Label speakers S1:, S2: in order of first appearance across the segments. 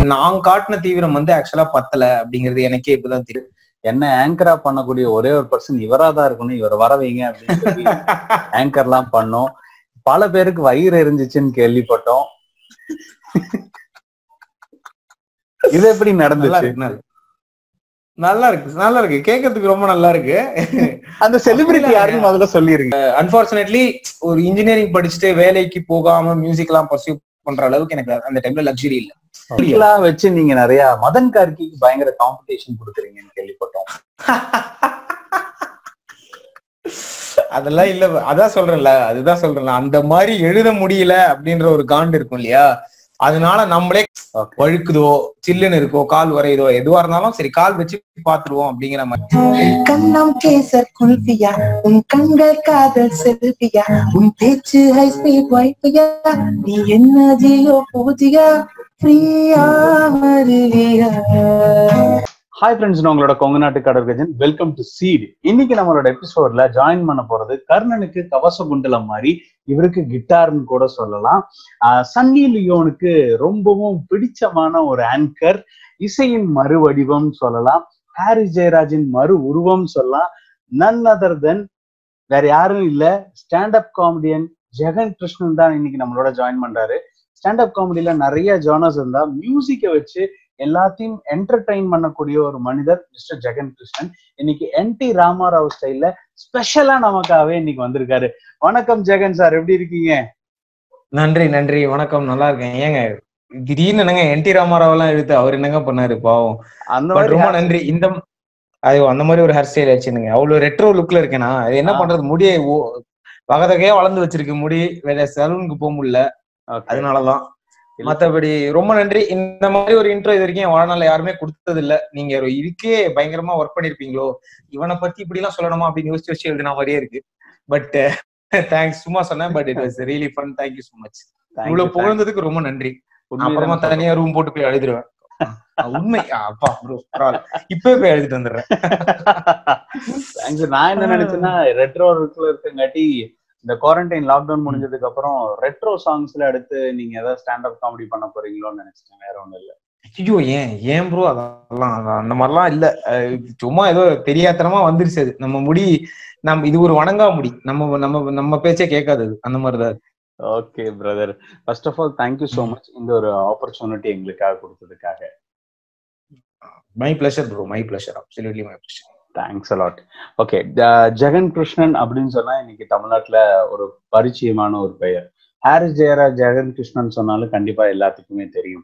S1: நான் காட்டின தீவிரம் வந்து ஆக்சுவலா பத்தல அப்படிங்கிறது எனக்கே இப்பதான் தெரியும்
S2: என்ன ஆங்கரா பண்ணக்கூடிய ஒரே ஒரு பர்சன் இவரா தான் இருக்கணும் இவர் வர வைங்க அப்படின்னு சொல்லி ஆங்கர்லாம் பண்ணோம் பல பேருக்கு வயிறு எரிஞ்சிச்சுன்னு கேள்விப்பட்டோம் இது எப்படி
S1: நல்லா
S2: நடந்துச்சு
S1: இருக்கு நல்லா- நல்லா இருக்கு நல்லா இருக்கு கேட்கறதுக்கு ரொம்ப நல்லா இருக்கு
S2: அந்த செலிபிரிட்டி யாருன்னு முதல்ல சொல்லிருங்க
S1: அன்பார்ச்சுனேட்லி ஒரு இன்ஜினியரிங் படிச்சுட்டு வேலைக்கு போகாம மியூசிக் எல்லாம் பர்சியூ பண்ற அளவுக்கு எனக்கு அந்த டைம்ல லக்ஸுரி இல்ல
S2: இதெல்லாம் வச்சு நீங்க நிறைய மதன் கார்கிக்கு பயங்கர காம்படிஷன் கொடுக்குறீங்கன்னு கேள்விப்பட்டோம்
S1: அதெல்லாம் இல்ல அதான் சொல்றேன்ல அதுதான் சொல்றேன்ல அந்த மாதிரி எழுத முடியல அப்படின்ற ஒரு காண்டு இருக்கும் இல்லையா அதனால நம்மளே
S2: Okay.
S1: வழுக்குதோ சில்லுன்னு இருக்கோ கால் வரையுதோ எதுவா இருந்தாலும் சரி கால் வச்சு பாத்துருவோம் அப்படிங்கிற மாதிரி
S3: கண்ணம் கேசர் குல்பியா உன் கண்கள் காதல் செல்பியா உன் பேச்சு ஹை ஸ்பீட் வைப்பியா நீ என்ன ஜியோ பூஜியா ஃப்ரீயா வருவியா
S2: ஹாய் ஃப்ரெண்ட்ஸ் நான் உங்களோட கொங்கு நாட்டு கடற்கஜன் வெல்கம் டு சீட் இன்னைக்கு நம்மளோட எபிசோட்ல ஜாயின் பண்ண போறது கர்ணனுக்கு கவச குண்டலம் மாதிரி இவருக்கு கிட்டார்னு கூட சொல்லலாம் ஆஹ் சன்னி லியோனுக்கு ரொம்பவும் பிடிச்சமான ஒரு ஆங்கர் இசையின் மறு வடிவம் சொல்லலாம் ஹாரிஸ் ஜெயராஜின் மறு உருவம் சொல்லலாம் நன் அதர் தென் வேற யாரும் இல்ல stand up comedian Jagan Krishnan தான் இன்னைக்கு நம்மளோட ஜாயின் பண்றாரு ஸ்டாண்ட் அப் காமெடியில நிறைய ஜானர்ஸ் இருந்தா மியூசிக்கை வச்சு எல்லாத்தையும் என்டர்டைன் பண்ணக்கூடிய ஒரு மனிதர் மிஸ்டர் ஜெகன் கிருஷ்ணன் இன்னைக்கு என் டி ராமாராவ் ஸ்டைல்ல ஸ்பெஷலா நமக்காகவே இன்னைக்கு வந்திருக்காரு வணக்கம் ஜெகன் சார் எப்படி இருக்கீங்க
S1: நன்றி நன்றி வணக்கம் நல்லா இருக்கேன் ஏங்க திடீர்னு என்னங்க என் டி ராமாராவ் எல்லாம் எடுத்து அவர் என்னங்க பண்ணாரு பாவம்
S2: அந்த
S1: பட்
S2: மாதிரி
S1: ரொம்ப நன்றி இந்த ஐயோ அந்த மாதிரி ஒரு ஹேர் ஸ்டைல் வச்சுனுங்க அவ்வளவு ரெட்ரோ லுக்ல இருக்கேனா அது என்ன
S2: ஆ.
S1: பண்றது முடியை ஓ- வகதகையா வளர்ந்து வச்சிருக்கு முடி வேற சலூனுக்கு போக முடியல
S2: Okay.
S1: அதனாலதான்
S2: இல்ல.
S1: மத்தபடி ரொம்ப நன்றி இந்த மாதிரி ஒரு இன்ட்ரோ இது வரைக்கும் என் வாழ்நாள்ல யாருமே கொடுத்தது இல்ல நீங்க ஒரு இதுக்கே பயங்கரமா ஒர்க் பண்ணிருப்பீங்களோ இவனை பத்தி இப்படி எல்லாம் சொல்லணுமா அப்படின்னு யோசிச்சு யோசிச்சு எழுதின மாதிரியே இருக்கு பட் தேங்க்ஸ் சும்மா சொன்னேன் but it was really fun thank you so much
S2: Thank you,
S1: இவ்வளவு
S2: thank you.
S1: புகழ்ந்ததுக்கு ரொம்ப நன்றி
S2: உண்மையிலே
S1: அப்புறமா
S2: நான் சொல்றேன்.
S1: தனியா ரூம் போட்டு போய் எழுதிடுவேன் உண்மை ஆ, அப்பா ப்ரோ பரவாயில்ல இப்பவே போய் எழுதிட்டு வந்துடுறேன்
S2: Thanks. நான் என்ன நினைச்சேன்னா ரெட்ரோ லுக்ல இருக்கங்காட்டி இந்த குவாரண்டைன் லாக்டவுன் முடிஞ்சதுக்கு அப்புறம் ரெட்ரோ சாங்ஸ்ல எடுத்து நீங்க ஏதாவது ஸ்டாண்ட் அப் காமெடி பண்ண போறீங்களோன்னு நினைச்சிட்டேன் வேற ஒண்ணும் இல்ல
S1: ஐயோ ஏன் ஏன் ப்ரோ அதெல்லாம் அதான் அந்த மாதிரிலாம் இல்ல அஹ் சும்மா ஏதோ தெரியாத்தனமா வந்துருச்சு அது நம்ம முடி நம்ம இது ஒரு வணங்கா முடி நம்ம நம்ம நம்ம பேச்சே கேட்காது அது. அந்த மாதிரிதான் அது.
S2: Okay brother first of all thank you so much இந்த ஒரு ஆப்பர்ச்சுனிட்டி எங்களுக்காக கொடுத்ததுக்காக
S1: my pleasure bro my pleasure absolutely my pleasure
S2: thanks a lot okay Jagan Krishnan அப்படின்னு சொன்னா இன்னைக்கு தமிழ்நாட்டுல ஒரு பரிச்சயமான ஒரு பெயர் ஹாரிஸ் ஜெயராஜ் ஜெகன் கிருஷ்ணன் சொன்னாலும் கண்டிப்பா எல்லாத்துக்குமே தெரியும்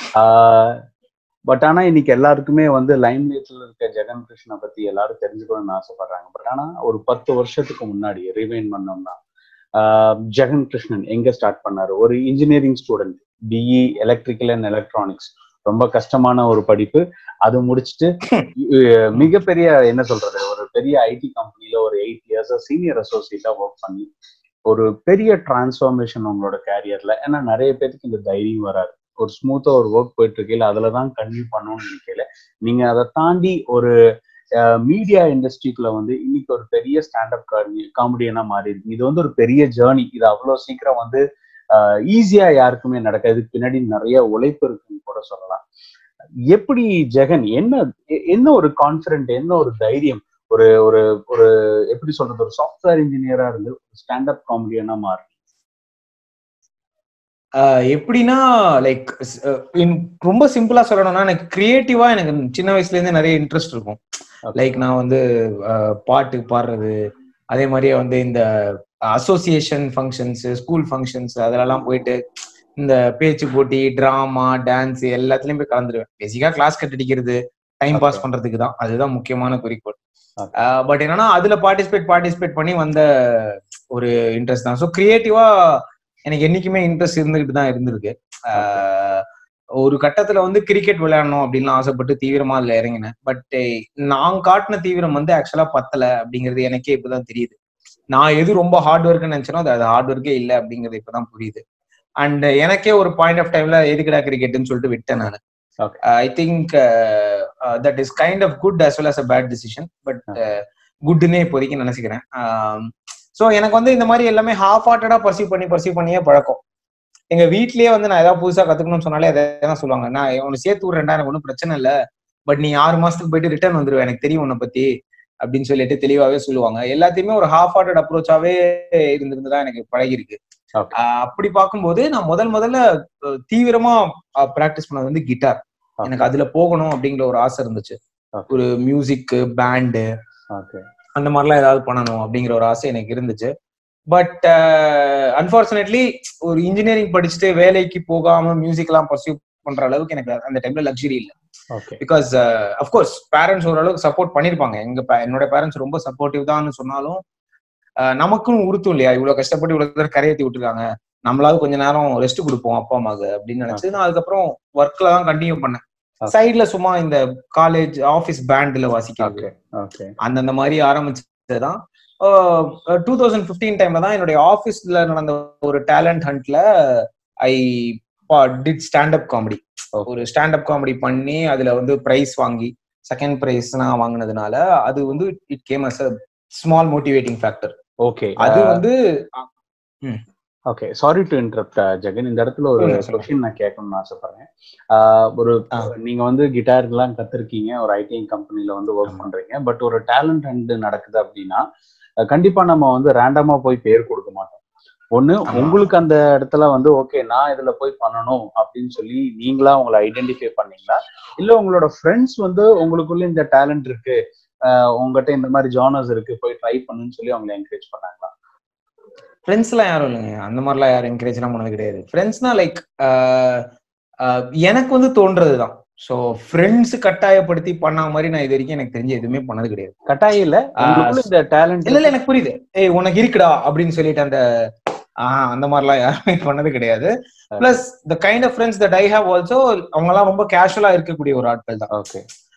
S2: பட் ஆனா இன்னைக்கு எல்லாருக்குமே வந்து லைம் லைட்ல இருக்க ஜெகன் கிருஷ்ணனை பத்தி எல்லாரும் தெரிஞ்சுக்கணும்னு ஆசைப்படுறாங்க பட் ஆனா ஒரு பத்து வருஷத்துக்கு முன்னாடி ரிவைன் பண்ணோம்னா ஆஹ் ஜெகன் கிருஷ்ணன் எங்க ஸ்டார்ட் பண்ணாரு ஒரு engineering student B E electrical and electronics ரொம்ப கஷ்டமான ஒரு படிப்பு அது முடிச்சுட்டு அஹ் மிகப்பெரிய என்ன சொல்றது ஒரு பெரிய ஐடி கம்பெனில ஒரு எயிட் இயர்ஸ் சீனியர் அசோசியேட்டா ஒர்க் பண்ணி ஒரு பெரிய டிரான்ஸ்ஃபார்மேஷன் உங்களோட கேரியர்ல ஏன்னா நிறைய பேருக்கு இந்த தைரியம் வராது ஒரு ஸ்மூத்தா ஒரு ஒர்க் போயிட்டு இருக்கையில அதுலதான் கன்டினியூ பண்ணணும்னு நினைக்கல நீங்க அதை தாண்டி ஒரு மீடியா இண்டஸ்ட்ரிக்குள்ள வந்து இன்னைக்கு ஒரு பெரிய ஸ்டாண்டப் காமெடியனா மாறி இருக்கு இது வந்து ஒரு பெரிய ஜேர்னி இது அவ்வளவு சீக்கிரம் வந்து ஈஸியா யாருக்குமே நடக்காது இதுக்கு பின்னாடி நிறைய உழைப்பு இருக்குன்னு கூட சொல்லலாம் எப்படி ஜெகன் என்ன எ- என்ன ஒரு கான்பிடன்ட் என்ன ஒரு தைரியம் ஒரு ஒரு ஒரு எப்படி சொல்றது ஒரு சாஃப்ட்வேர் இன்ஜினியரா இருந்து ஸ்டாண்டப் காமெடியனா மாறு
S1: ஆஹ் எப்படின்னா லைக் ரொம்ப சிம்பிளா சொல்லணும்னா எனக்கு கிரியேட்டிவா எனக்கு சின்ன வயசுல இருந்தே நிறைய இன்ட்ரெஸ்ட் இருக்கும் லைக் நான் வந்து ஆஹ் பாட்டு பாடுறது அதே மாதிரியே வந்து இந்த அசோசியேஷன் ஃபங்க்ஷன்ஸ் ஸ்கூல் ஃபங்க்ஷன்ஸ் அதெல்லாம் போயிட்டு இந்த பேச்சு போட்டி டிராமா டான்ஸ் எல்லாத்துலயும் போய் கலந்துருவேன் பேசிக்கா கிளாஸ் கட்டடிக்கிறது டைம் பாஸ்
S2: Okay.
S1: பண்றதுக்கு தான் அதுதான் முக்கியமான குறிக்கோள்
S2: Okay.
S1: பட் என்னன்னா அதுல பார்ட்டிசிபேட் பார்ட்டிசிபேட் பண்ணி வந்த ஒரு இன்ட்ரெஸ்ட் தான் ஸோ கிரியேட்டிவா எனக்கு என்னைக்குமே இன்ட்ரெஸ்ட் இருந்துகிட்டு தான் இருந்திருக்கு ஆஹ் ஒரு கட்டத்துல வந்து கிரிக்கெட் விளையாடணும் அப்படின்னு ஆசைப்பட்டு தீவிரமா அதுல இறங்கினேன் பட் நான் காட்டின தீவிரம் வந்து ஆக்சுவலா பத்தல அப்படிங்கிறது எனக்கே இப்பதான் தெரியுது நான் எது ரொம்ப ஹார்ட் ஒர்க்னு நினைச்சனோ அது அது ஹார்ட் ஒர்க்கே இல்லை அப்படிங்கிறது இப்பதான் புரியுது அண்ட் எனக்கே ஒரு பாயிண்ட் ஆஃப் டைம்ல எதுக்குடா கிரிக்கெட்னு சொல்லிட்டு விட்டேன் நான்
S2: Okay.
S1: I think that is kind of good as well as a bad decision but குட்னே இப்போதைக்கு நினைச்சுக்கிறேன் ஸோ எனக்கு வந்து இந்த மாதிரி எல்லாமே ஹாஃப் ஹார்ட்டடா பர்சீவ் பண்ணி பர்சீவ் பண்ணியே பழக்கம் எங்க வீட்லயே வந்து நான் ஏதாவது புதுசா கத்துக்கணும்னு சொன்னாலே அதை தான் சொல்லுவாங்க நான் உன்னை சேர்த்து விடுறேன்டா எனக்கு ஒன்றும் பிரச்சனை இல்ல பட் நீ ஆறு மாசத்துக்கு போயிட்டு ரிட்டர்ன் வந்துருவேன் எனக்கு தெரியும் உன்னை பத்தி அப்படின்னு சொல்லிட்டு தெளிவாவே சொல்லுவாங்க எல்லாத்தையுமே ஒரு ஹாஃப் ஹார்ட்டட் அப்ரோச்சாவே இருந்திருந்து தான் எனக்கு பழகிருக்கு
S2: Okay.
S1: ஆஹ் அப்படி பார்க்கும்போது நான் முதல் முதல்ல அஹ், தீவிரமா பிராக்டிஸ் பண்ணது வந்து கிட்டார் எனக்கு அதுல போகணும் அப்படிங்கிற ஒரு ஆசை இருந்துச்சு
S2: Okay.
S1: ஒரு மியூசிக் பேண்டு
S2: ஓகே
S1: அந்த மாதிரிலாம் ஏதாவது பண்ணணும் அப்படிங்கிற ஒரு ஆசை எனக்கு இருந்துச்சு பட் அன்பார்ச்சுனேட்லி ஒரு இன்ஜினியரிங் படிச்சுட்டு வேலைக்கு போகாம மியூசிக் எல்லாம் பர்சியூ பண்ற அளவுக்கு எனக்கு அந்த டைம்ல லக்ஸரி இல்லை
S2: ஓகே
S1: பிகாஸ் அஃப்கோர்ஸ் பேரண்ட்ஸ் ஓரளவுக்கு சப்போர்ட் பண்ணிருப்பாங்க எங்க pa- என்னோட பேரண்ட்ஸ் ரொம்ப சப்போர்ட்டிவ் தான் சொன்னாலும் அஹ், நமக்கும் உறுத்தும் இல்லையா இவ்வளவு கஷ்டப்பட்டு இவ்வளவு தூரம் கரையேத்தி விட்டுருக்காங்க நம்மளாவது கொஞ்ச நேரம் ரெஸ்ட் கொடுப்போம் அப்பா அம்மாவுக்கு அப்படின்னு நினைச்சு நான் அதுக்கப்புறம் ஒர்க்ல தான் கண்டினியூ பண்ணேன்
S2: Okay.
S1: சைட்ல சும்மா இந்த காலேஜ் ஆபீஸ் பேண்ட்ல வாசிக்கிறது
S2: ஓகே ஓகே
S1: அந்தந்த மாதிரி ஆரம்பிச்சதுதான் டூ தௌசண்ட் பிப்டீன் டைம்ல தான் என்னுடைய ஆபீஸ்ல நடந்த ஒரு டேலண்ட் ஹண்ட்ல I did stand up comedy
S2: Okay.
S1: ஒரு ஸ்டாண்டப் காமெடி பண்ணி அதுல வந்து பிரைஸ் வாங்கி செகண்ட் பிரைஸ் நான் வாங்கினதுனால அது வந்து it came as a small motivating factor
S2: okay
S1: அது வந்து
S2: okay sorry to interrupt Jagan இந்த இடத்துல ஒரு
S1: சொல்லுங்க, சொல்லுங்க.
S2: கொஸ்டின் நான் கேட்கணும்னு ஆசைப்படுறேன் ஆஹ் ஒரு
S1: ஆ.
S2: நீங்க வந்து கிட்டார் எல்லாம் கத்துருக்கீங்க ஒரு ஐடி கம்பெனில வந்து ஒர்க்
S1: ஆமா.
S2: பண்றீங்க பட் ஒரு டேலண்ட் ஹண்ட் நடக்குது அப்படின்னா அஹ் கண்டிப்பா நம்ம வந்து ரேண்டமா போய் பேர் கொடுக்க மாட்டோம் ஒண்ணு
S1: ஆமா.
S2: உங்களுக்கு அந்த இடத்துல வந்து ஓகே நான் இதுல போய் பண்ணணும் அப்படின்னு சொல்லி நீங்களா உங்களை ஐடென்டிஃபை பண்ணீங்களா இல்ல உங்களோட ஃப்ரெண்ட்ஸ் வந்து உங்களுக்குள்ள இந்த டேலண்ட் இருக்கு ஆஹ் உங்ககிட்ட இந்த மாதிரி ஜானர்ஸ் இருக்கு போய் ட்ரை பண்ணுன்னு சொல்லி அவங்களை என்கரேஜ் பண்ணாங்களா
S1: ஃப்ரெண்ட்ஸ் எல்லாம் யாரும் இல்லைங்க அந்த மாதிரிலாம் யாரும் என்கரேஜ் எல்லாம் பண்ணது கிடையாது ஃப்ரெண்ட்ஸ்னா லைக் எனக்கு வந்து தோன்றதுதான் ஸோ ஃப்ரெண்ட்ஸ் கட்டாயப்படுத்தி பண்ண மாதிரி நான் இது வரைக்கும் எனக்கு தெரிஞ்சு எதுவுமே பண்ணது கிடையாது
S2: கட்டாயம் இல்ல உங்களுக்குள்ள இந்த டேலண்ட்
S1: இல்ல இல்ல எனக்கு புரியுது ஏய் உனக்கு இருக்குடா அப்படின்னு சொல்லிட்டு அந்த ஆஹ் அந்த மாதிரிலாம் யாருமே பண்ணது கிடையாது plus the kind of friends that I have also அவங்க எல்லாம் ரொம்ப கேஷுவலா இருக்கக்கூடிய ஒரு ஆட்கள் தான்
S2: ஓகே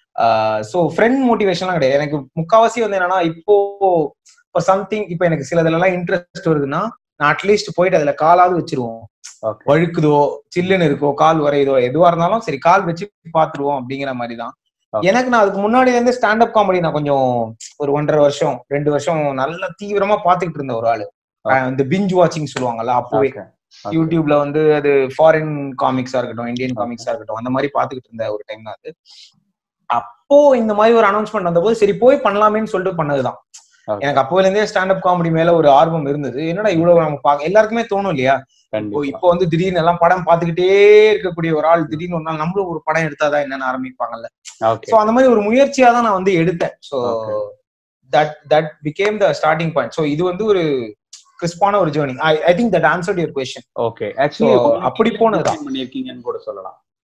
S1: ஸோ ஃப்ரெண்ட் மோட்டிவேஷன்லாம் கிடையாது எனக்கு முக்காவாசி வந்து என்னன்னா இப்போ இப்போ சம்திங் இப்போ எனக்கு சிலதுல இன்ட்ரெஸ்ட் வருதுன்னா நான் அட்லீஸ்ட் போயிட்டு அதுல காலாவது வச்சிருவோம்
S2: ஓகே
S1: வழுக்குதோ சில்லுன்னு இருக்கோ கால் வரையுதோ எதுவா இருந்தாலும் சரி கால் வச்சு பாத்துருவோம் அப்படிங்கிற மாதிரி தான்
S2: Okay.
S1: எனக்கு நான் அதுக்கு முன்னாடி இருந்து ஸ்டாண்டப் காமெடி நான் கொஞ்சம் ஒரு ஒன்றரை வருஷம் ரெண்டு வருஷம் நல்ல தீவிரமா பாத்துக்கிட்டு இருந்த ஒரு ஆளு அஹ் இந்த பிஞ்ச் வாட்சிங் சொல்லுவாங்கல்ல அப்பவே
S2: ஓகே
S1: யூடியூப்ல வந்து அது ஃபாரின் காமிக்ஸா இருக்கட்டும் இந்தியன் காமிக்ஸா இருக்கட்டும் அந்த மாதிரி பாத்துக்கிட்டு இருந்த ஒரு டைம் தான் அது அப்போ இந்த மாதிரி ஒரு அனௌன்ஸ்மெண்ட் வந்தபோது சரி போய் பண்ணலாமேன்னு சொல்லிட்டு பண்ணதுதான்
S2: Okay.
S1: எனக்கு அப்போல இருந்தே ஸ்டாண்டப் காமெடி மேல ஒரு ஆர்வம் இருந்தது என்னடா இவ்வளவு நம்ம பாக்க எல்லாருக்குமே தோணும் இல்லையா இப்போ
S2: கண்டிப்பா
S1: இப்போ வந்து திடீர்னு எல்லாம் படம் பாத்துக்கிட்டே இருக்கக்கூடிய ஒரு ஆள் திடீர்னு ஒரு நாள் நம்மளும் ஒரு படம் எடுத்தாதான் என்னன்னு ஆரம்பிப்பாங்கல்ல
S2: ஓகே
S1: சோ அந்த மாதிரி ஒரு முயற்சியா தான் நான் வந்து எடுத்தேன் so
S2: Okay.
S1: That that became the starting point so இது வந்து ஒரு கிறிஸ்பான ஒரு journey I I think that answered your question
S2: okay actually
S1: So, அப்படி போனதுதான்.
S2: பண்ணிருக்கீங்கன்னு கூட சொல்லலாம்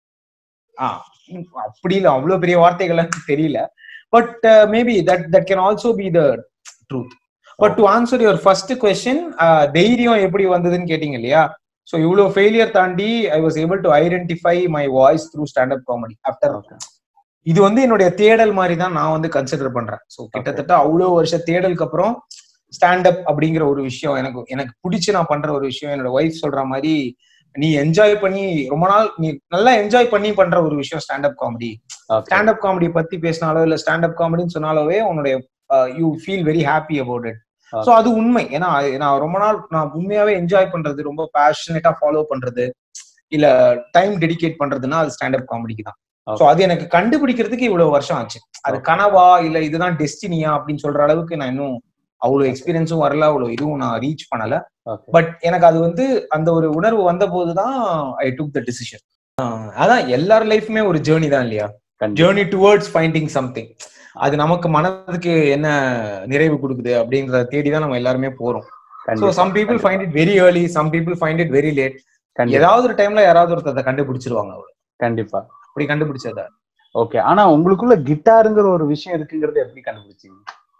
S1: ஆ அப்படி இல்ல அவ்வளவு பெரிய வார்த்தைகள் எனக்கு தெரியல but maybe that that can also be the truth but to answer your first question தைரியம் எப்படி வந்ததுன்னு கேட்டீங்க இல்லையா ஸோ இவ்வளவு ஃபெயிலியர் தாண்டி I was able to identify my voice through stand up comedy after
S2: okay
S1: இது வந்து என்னுடைய தேடல் மாதிரி தான் நான் வந்து கன்சிடர் பண்றேன் ஸோ கிட்டத்தட்ட அவ்வளோ வருஷ தேடலுக்கு அப்புறம் ஸ்டாண்டப் அப்படிங்கிற ஒரு விஷயம் எனக்கு எனக்கு பிடிச்சு நான் பண்ற ஒரு விஷயம் என்னோட ஒய்ஃப் சொல்ற மாதிரி நீ என்ஜாய் பண்ணி ரொம்ப நாள் நீ நல்லா என்ஜாய் பண்ணி பண்ற ஒரு விஷயம் stand up comedy
S2: okay
S1: stand up comedy பத்தி பேசினாலோ இல்ல ஸ்டாண்டப் காமெடின்னு சொன்னாலோவே உன்னுடைய you feel very happy about it so அது உண்மை ஏன்னா அது நான் ரொம்ப நாள் நான் உண்மையாவே என்ஜாய் பண்றது ரொம்ப பேஷனேட்டா ஃபாலோ பண்றது இல்ல டைம் டெடிகேட் பண்றதுன்னா அது ஸ்டாண்டப் காமெடிக்கு தான்
S2: Okay.
S1: ஸோ அது எனக்கு கண்டுபிடிக்கிறதுக்கு இவ்வளவு வருஷம் ஆச்சு அது
S2: Okay.
S1: கனவா இல்ல இதுதான் டெஸ்டினியா அப்படின்னு சொல்ற அளவுக்கு நான் இன்னும் அவ்வளவு எக்ஸ்பீரியன்ஸும் வரல அவ்வளவு இதுவும் நான் ரீச் பண்ணல
S2: ஓகே
S1: பட் எனக்கு அது வந்து அந்த ஒரு உணர்வு வந்த போதுதான் ஐ டுக் த டிசிஷன் அதான் எல்லார் லைஃப்மே ஒரு ஜேர்னி தான் இல்லையா
S2: கண்டிப்பா
S1: ஜேர்னி டுவர்ட்ஸ் ஃபைண்டிங் சம்திங் அது நமக்கு மனதுக்கு என்ன நிறைவு கொடுக்குது அப்படின்றத தேடி தான் நம்ம எல்லாருமே போறோம் ஸோ
S2: கண்டிப்பா
S1: some people find it very early some people find it very late
S2: கண்டிப்பா
S1: ஏதாவது ஒரு டைம்ல யாராவது ஒருத்தர் அதை கண்டுபிடிச்சிருவாங்க அவ்வளவு
S2: கண்டிப்பா
S1: அப்படி கண்டுபிடிச்சதா
S2: ஓகே ஆனா உங்களுக்குள்ள கிட்டாருங்கிற ஒரு விஷயம் இருக்குங்கிறத எப்படி கண்டுபிடிச்சீங்க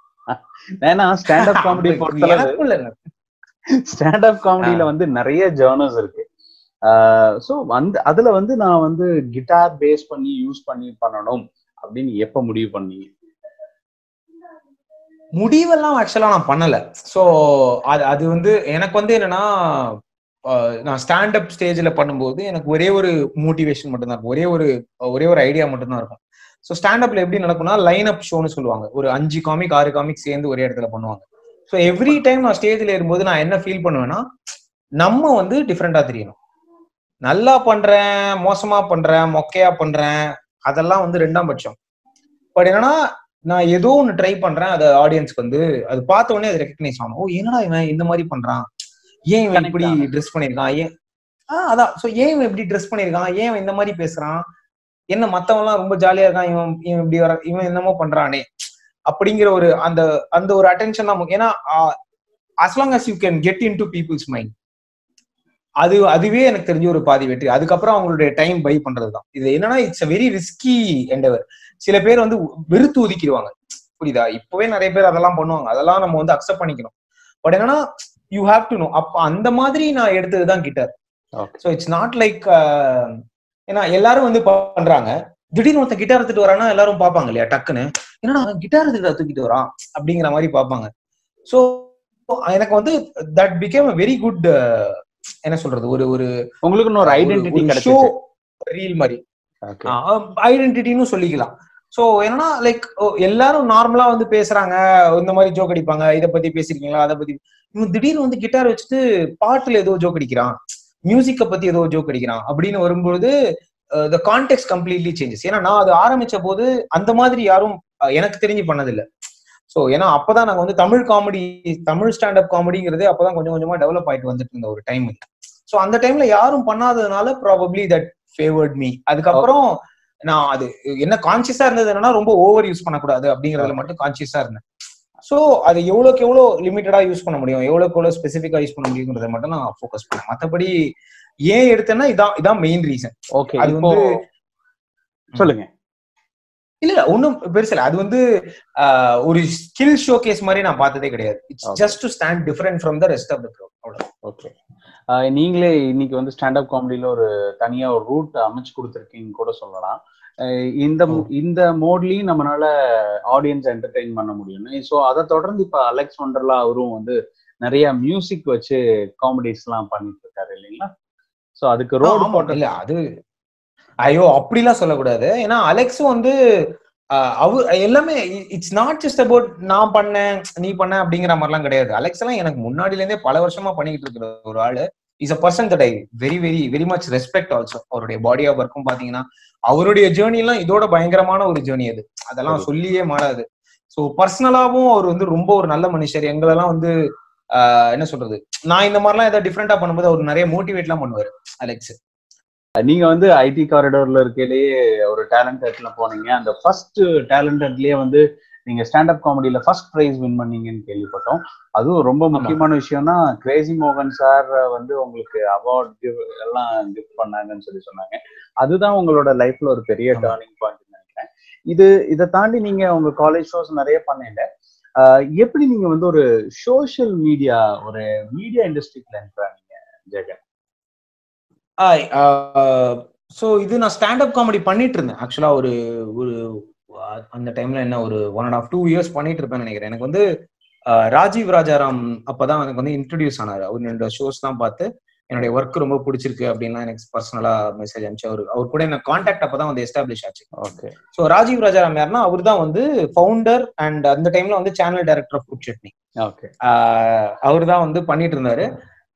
S2: ஏன்னா ஸ்டாண்டப் காமெடி பொறுத்தளவு
S1: எனக்கும் இல்ல
S2: ஸ்டாண்டப் காமெடியில வந்து நிறைய ஜேர்னல்ஸ் இருக்கு ஸோ அந்த அதுல வந்து நான் வந்து கிட்டார் பேஸ் பண்ணி யூஸ் பண்ணி பண்ணணும் அப்படின்னு எப்ப முடிவு பண்ணீங்க
S1: முடிவெல்லாம் ஆக்சுவலா நான் பண்ணல சோ அது அது வந்து எனக்கு வந்து என்னன்னா அஹ், நான் ஸ்டாண்டப் ஸ்டேஜ்ல பண்ணும்போது எனக்கு ஒரே ஒரு மோட்டிவேஷன் மட்டும் தான் இருக்கும் ஒரே ஒரு ஒரே ஒரு ஐடியா மட்டும் தான் இருக்கும் ஸோ ஸ்டாண்டப்ல எப்படி நடக்கும்னா லைன் அப் ஷோன்னு சொல்லுவாங்க ஒரு அஞ்சு காமிக் ஆறு காமிக் சேர்ந்து ஒரே இடத்துல பண்ணுவாங்க ஸோ எவ்ரி டைம் நான் ஸ்டேஜ்ல ஏறும்போது நான் என்ன ஃபீல் பண்ணுவேன்னா நம்ம வந்து டிஃப்ரெண்டா தெரியணும் நல்லா பண்றேன் மோசமா பண்றேன் மொக்கையா பண்றேன் அதெல்லாம் வந்து ரெண்டாம் பட்சம் பட் என்னன்னா நான் ஏதோ ஒன்னு ட்ரை பண்றேன் அது ஆடியன்ஸ்க்கு வந்து அது பார்த்த உடனே அது ரெக்கக்னைஸ் ஆகணும் ஓ என்னடா இவன் இந்த மாதிரி பண்றான் ஏன் இவன்
S2: Connect
S1: இப்படி
S2: ஆகணும்.
S1: ட்ரெஸ் பண்ணிருக்கான் ஏன் ஆஹ் அதான் சோ ஏன் இவன் இப்படி ட்ரெஸ் பண்ணிருக்கான் ஏன் இவன் இந்த மாதிரி பேசுறான் என்ன மத்தவன் எல்லாம் ரொம்ப ஜாலியா இருக்கான் இவன் இவன் இப்படி வர இவன் என்னமோ பண்றானே அப்படிங்கிற ஒரு அந்த அந்த ஒரு அட்டென்ஷன் தான் முக்கியம். ஏன்னா as long as you can get into people's mind அது அதுவே எனக்கு தெரிஞ்ச ஒரு பாதி வெற்றி அதுக்கப்புறம் அவங்களுடைய டைம் பை பண்றதுதான் இது என்னன்னா it's a very risky endeavour சில பேர் வந்து வெறுத்து ஒதுக்கிடுவாங்க புரியுதா இப்பவே நிறைய பேர் அதெல்லாம் பண்ணுவாங்க அதெல்லாம் நம்ம வந்து அக்செப்ட் பண்ணிக்கணும் பட் என்னன்னா யூ ஹாவ் டு நோ அப்ப அந்த மாதிரி நான் எடுத்ததுதான் guitar
S2: okay
S1: so it's not like ஏன்னா எல்லாரும் வந்து பண்றாங்க திடீர்னு ஒருத்தன் கிட்டார் எடுத்துட்டு வரானா எல்லாரும் பார்ப்பாங்க இல்லையா டக்குன்னு என்னடா அவன் கிட்டார் எடுத்துட்டு தூக்கிட்டு வரான் அப்படிங்கிற மாதிரி பார்ப்பாங்க ஸோ எனக்கு வந்து that became a very good என்ன சொல்றது ஒரு ஒரு
S2: உங்களுக்கு ஒரு ஐடென்டிட்டி
S1: ஷோ
S2: கிடைச்சிச்சு
S1: ரீல் மாதிரி
S2: ஓகே
S1: ஐடென்டிட்டின்னு சொல்லிக்கலாம் சோ என்னன்னா லைக் எல்லாரும் நார்மலா வந்து பேசுறாங்க இந்த மாதிரி ஜோக் அடிப்பாங்க இத பத்தி பேசிருக்கீங்களா அதை பத்தி இவன் திடீர்னு வந்து கிட்டார் வச்சுட்டு பாட்டுல ஏதோ ஜோக் அடிக்கிறான் மியூசிக்க பத்தி ஏதோ ஜோக் அடிக்கிறான் அப்படின்னு வரும்பொழுது த கான்டெக்ட் கம்ப்ளீட்லி சேஞ்சஸ் ஏன்னா நான் அது ஆரம்பிச்ச போது அந்த மாதிரி யாரும் அஹ், எனக்கு தெரிஞ்சு பண்ணதில்லை சோ ஏன்னா அப்பதான் நாங்க வந்து தமிழ் காமெடி தமிழ் ஸ்டாண்டப் காமெடிங்கிறதே அப்பதான் கொஞ்சம் கொஞ்சமா டெவலப் ஆயிட்டு வந்துட்டு இருந்த ஒரு டைம் சோ அந்த டைம்ல யாரும் பண்ணாததுனால ப்ராபப்ளி தட் ஃபேவர்ட் மீ அதுக்கப்புறம் நான் அது என்ன கான்சியஸா இருந்தது என்னன்னா ரொம்ப ஓவர் யூஸ் பண்ணக்கூடாது அப்படிங்கறதுல மட்டும் கான்சியஸா இருந்தேன் சோ அது எவ்வளவுக்கு எவ்வளவு லிமிட்டடா யூஸ் பண்ண முடியும் எவ்வளவுக்கு எவ்வளவு ஸ்பெசிஃபிக்கா யூஸ் பண்ண முடியுங்கிறத மட்டும் நான் ஃபோக்கஸ் பண்ணேன் மத்தபடி ஏன் எடுத்தேன்னா இதான் இதான் மெயின் ரீசன்
S2: ஓகே
S1: அது
S2: இப்போ
S1: வந்து
S2: சொல்லுங்க
S1: இல்ல இல்ல ஒன்னும் பெருசு இல்ல அது வந்து ஆஹ், ஒரு ஸ்கில் ஷோ கேஸ் மாதிரி நான் பார்த்ததே கிடையாது it's
S2: Okay.
S1: Just to stand different from the rest of the crowd அவ்வளவு
S2: ஓகே நீங்களே இன்னைக்கு வந்து ஸ்டாண்டப் காமெடியில ஒரு தனியா ஒரு ரூட் அமைச்சு கொடுத்துருக்கீங்க கூட சொல்லலாம் அஹ் இந்த இந்த மோட்லயும் நம்மளால ஆடியன்ஸ் என்டர்டெயின் பண்ண முடியும் ஸோ அதை தொடர்ந்து இப்ப அலெக்ஸ் ஒண்டர்லா அவரும் வந்து நிறைய மியூசிக் வச்சு காமெடிஸ் எல்லாம் பண்ணிட்டு இருக்காரு இல்லைங்களா ஸோ அதுக்கு ரோடு
S1: ஆமா,
S2: போட்ட
S1: இல்ல அது ஐயோ அப்படிலாம் சொல்லக்கூடாது ஏன்னா அலெக்ஸும் வந்து ஆஹ், அவ எல்லாமே இட்ஸ் நாட் ஜஸ்ட் அபவுட் நான் பண்ணேன் நீ பண்ண அப்படிங்கிற மாதிரிலாம் கிடையாது அலெக்ஸ் எல்லாம் எனக்கு முன்னாடில இருந்தே பல வருஷமா பண்ணிக்கிட்டு இருக்கிற ஒரு ஆளு is a person that I very very very much respect also அவருடைய பாடி ஆஃப் ஒர்க்கும் பாத்தீங்கன்னா அவருடைய ஜேர்னி எல்லாம் இதோட பயங்கரமான ஒரு ஜேர்னி அது அதெல்லாம்
S2: சரி.
S1: சொல்லியே மாறாது ஸோ பர்சனலாவும் அவர் வந்து ரொம்ப ஒரு நல்ல மனுஷர் எங்களெல்லாம் வந்து ஆஹ், என்ன சொல்றது நான் இந்த மாதிரிலாம் ஏதாவது டிஃப்ரெண்டா பண்ணும்போது அவர் நிறைய மோட்டிவேட்லாம் பண்ணுவாரு அலெக்ஸ்
S2: நீங்க வந்து ஐடி காரிடோர்ல இருக்கையிலேயே ஒரு டேலண்டட்ல போனீங்க அந்த ஃபர்ஸ்ட் டேலண்டட்லயே வந்து நீங்க ஸ்டாண்டப் காமெடியில ஃபர்ஸ்ட் பிரைஸ் வின் பண்ணீங்கன்னு கேள்விப்பட்டோம் அதுவும் ரொம்ப முக்கியமான விஷயம்னா கிரேசி மோகன் சார் வந்து உங்களுக்கு அவார்ட் கிவ் எல்லாம் கிஃப்ட் பண்ணாங்கன்னு சொல்லி சொன்னாங்க அதுதான் உங்களோட லைஃப்ல ஒரு பெரிய
S1: ஆமா.
S2: டேர்னிங் பாயிண்ட் நினைக்கிறேன் இது இதை தாண்டி நீங்க உங்க காலேஜ் ஷோஸ் நிறைய பண்ணீங்க ஆஹ் எப்படி நீங்க வந்து ஒரு சோஷியல் மீடியா ஒரு மீடியா இண்டஸ்ட்ரிக்குள்ள என்ட்ரானீங்க ஜெகன்
S1: ஸோ இது நான் ஸ்டாண்டப் காமெடி பண்ணிட்டு இருந்தேன் ஆக்சுவலா ஒரு ஒரு அ- அந்த டைம்ல என்ன ஒரு one and half two years பண்ணிட்டு இருப்பேன்னு நினைக்கிறேன் எனக்கு வந்து அஹ், ராஜீவ் ராஜாராம் அப்பதான் எனக்கு வந்து இன்ட்ரடியூஸ் ஆனாரு அவர் என்னோட ஷோஸ் தான் பார்த்து என்னுடைய ஒர்க் ரொம்ப பிடிச்சிருக்கு அப்படின்லாம் எனக்கு பர்சனலா மெசேஜ் அனுப்பிச்சு அவர் அவர் கூட எனக்கு கான்டாக்ட் அப்பதான் வந்து எஸ்டாப்ளிஷ் ஆச்சு
S2: ஓகே
S1: ஸோ ராஜீவ் ராஜாராம் யாருன்னா அவர் தான் வந்து ஃபவுண்டர் அண்ட் அந்த டைம்ல வந்து channel director of Put Chutney
S2: okay
S1: அவர் தான் வந்து பண்ணிட்டு இருந்தாரு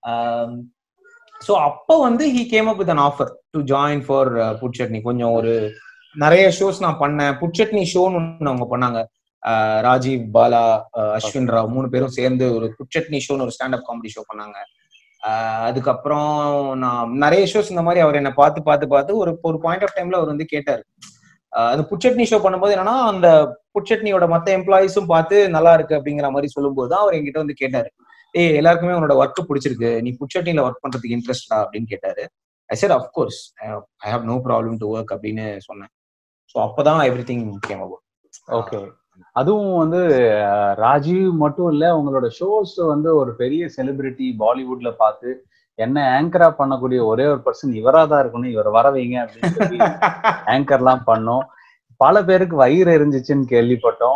S1: ஸோ அப்போ வந்து he came up with an offer to join for Put Chutney கொஞ்சம் ஒரு நிறைய ஷோஸ் நான் பண்ணேன் புட்சட்னி ஷோன்னு ஒண்ணு அவங்க பண்ணாங்க ஆஹ் ராஜீவ் பாலா ஆஹ் அஸ்வின் ராவ் மூணு பேரும் சேர்ந்து ஒரு புட்சட்னி ஷோன்னு ஒரு ஸ்டாண்டப் காமெடி ஷோ பண்ணாங்க ஆஹ் அதுக்கப்புறம் நான் நிறைய ஷோஸ் இந்த மாதிரி அவர் என்னை பார்த்து பார்த்து பார்த்து ஒரு ஒரு பாயிண்ட் ஆஃப் டைம்ல அவர் வந்து கேட்டாரு ஆஹ் அந்த புட்சட்னி ஷோ பண்ணும்போது என்னன்னா அந்த புட்சட்னியோட மத்த எம்ப்ளாயிஸும் பார்த்து நல்லா இருக்கு அப்படிங்கிற மாதிரி சொல்லும்போது தான் அவர் என்கிட்ட வந்து கேட்டாரு ஏய் எல்லாருக்குமே உன்னோட ஒர்க் பிடிச்சிருக்கு நீ புட்சட்னில ஒர்க் பண்றதுக்கு இன்ட்ரெஸ்டா அப்படின்னு கேட்டாரு I said of course I have no problem to work அப்படின்னு சொன்னேன் ஸோ அப்பதான் எவ்ரி திங் கேம்
S2: ஓகே அதுவும் வந்து அஹ், ராஜீவ் மட்டும் இல்ல உங்களோட ஷோஸ் வந்து ஒரு பெரிய செலிபிரிட்டி பாலிவுட்ல பார்த்து என்ன ஆங்கரா பண்ணக்கூடிய ஒரே ஒரு பர்சன் இவரா தான் இருக்கணும் இவர் வர வைங்க அப்படின்னு சொல்லி ஆங்கர்லாம் பண்ணோம் பல பேருக்கு வயிறு எரிஞ்சிச்சுன்னு கேள்விப்பட்டோம்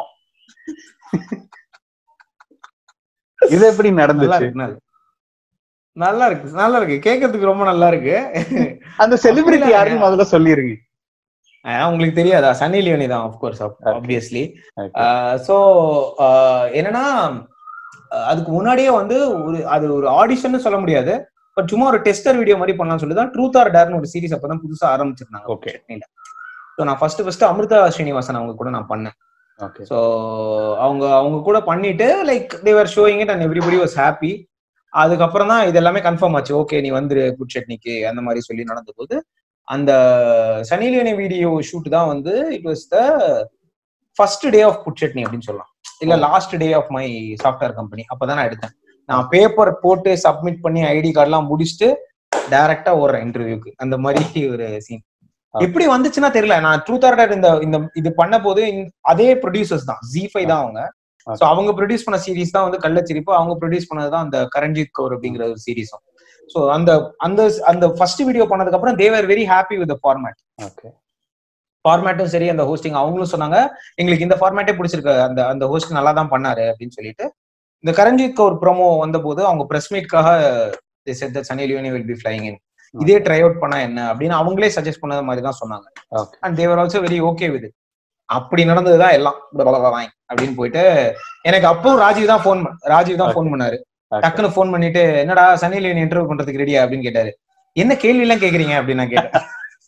S2: இது எப்படி
S1: நல்லா
S2: நடந்துச்சு
S1: இருக்கு நல்லா- நல்லா இருக்கு நல்லா இருக்கு கேட்கறதுக்கு ரொம்ப நல்லா இருக்கு
S2: அந்த செலிபிரிட்டி
S1: அப்படிலாம்
S2: யாருன்னு முதல்ல சொல்லிருங்க
S1: ஆஹ் உங்களுக்கு தெரியாதா சன்னி லியோனி தான் ஆஃப்கோர்ஸ் ஆப்வியஸ்லி
S2: Okay.
S1: ஸோ என்னன்னா அஹ் அதுக்கு முன்னாடியே வந்து ஒரு அது ஒரு ஆடிஷன் சொல்ல முடியாது பட் சும்மா ஒரு டெஸ்டர் வீடியோ மாதிரி பண்ணலாம்னு சொல்லி தான் ட்ரூத் ஆர் டேர்னு ஒரு சீரிஸ் அப்பதான் புதுசா ஆரம்பிச்சிருந்தாங்க
S2: ஓகே
S1: ஸோ நான் ஃபர்ஸ்ட் ஃபர்ஸ்ட் அமிர்தா ஸ்ரீனிவாசன் அவங்க கூட நான் பண்ணேன்
S2: ஓகே
S1: ஸோ அவங்க அவங்க கூட பண்ணிட்டு like they were showing it and everybody was happy அதுக்கப்புறம் தான் இது எல்லாமே கன்ஃபார்ம் ஆச்சு ஓகே நீ வந்துரு குட் சட்னிக்கு அந்த மாதிரி சொல்லி நடந்த போது அந்த சனிலியனி வீடியோ ஷூட் தான் வந்து it was the first day of Put Chutney அப்படின்னு சொல்லலாம் இல்ல last day of my software company அப்பதான் நான் எடுத்தேன் நான் பேப்பர் போட்டு சப்மிட் பண்ணி ஐடி கார்டெல்லாம் முடிச்சுட்டு டைரக்டா ஓடுறேன் இன்டர்வியூக்கு அந்த மாதிரி ஒரு சீன் எப்படி வந்துச்சுன்னா தெரியல நான் ட்ரூத் ஆர்டர் இந்த இந்த இது பண்ண போது இந்த- அதே ப்ரொடியூசர்ஸ் தான் ஜி ஃபைவ் தான் அவங்க
S2: Okay.
S1: சோ அவங்க ப்ரொடியூஸ் பண்ண சீரிஸ் தான் வந்து கள்ளச்சிரிப்பு அவங்க ப்ரொடியூஸ் பண்ணது தான் அந்த கரண்ஜித் கவுர் அப்படிங்கிற ஒரு சீரிஸும் சோ அந்த அந்த அந்த ஃபர்ஸ்ட் வீடியோ பண்ணதுக்கு அப்புறம் they were very happy with format
S2: okay
S1: ஃபார்மேட்டும் சரி அந்த ஹோஸ்டிங் அவங்களும் சொன்னாங்க எங்களுக்கு இந்த ஃபார்மேட்டே பிடிச்சிருக்கு அந்த அந்த ஹோஸ்ட் நல்லா தான் பண்ணாரு அப்படின்னு சொல்லிட்டு இந்த கரண்ஜித் கவுர் ப்ரோமோ வந்தபோது அவங்க பிரஸ் மீட்காக Sunny Leone will be flying in இதே ட்ரை அவுட் பண்ணா என்ன அப்படின்னு அவங்களே சஜஸ்ட் பண்ணது மாதிரி தான் சொன்னாங்க
S2: okay
S1: and they were also very okay with அப்படி நடந்ததுதான் எல்லாம் வாங்க அப்படின்னு போயிட்டு எனக்கு அப்போ ராஜீவ் தான் ஃபோன் ராஜீவ் தான் ஃபோன் பண்ணாரு டக்குன்னு ஃபோன் பண்ணிட்டு என்னடா சனி லியோனி இன்டர்வியூ பண்றதுக்கு ரெடியா அப்படின்னு கேட்டாரு என்ன கேள்வி எல்லாம் கேக்குறீங்க அப்படின்னு நான் கேட்டேன்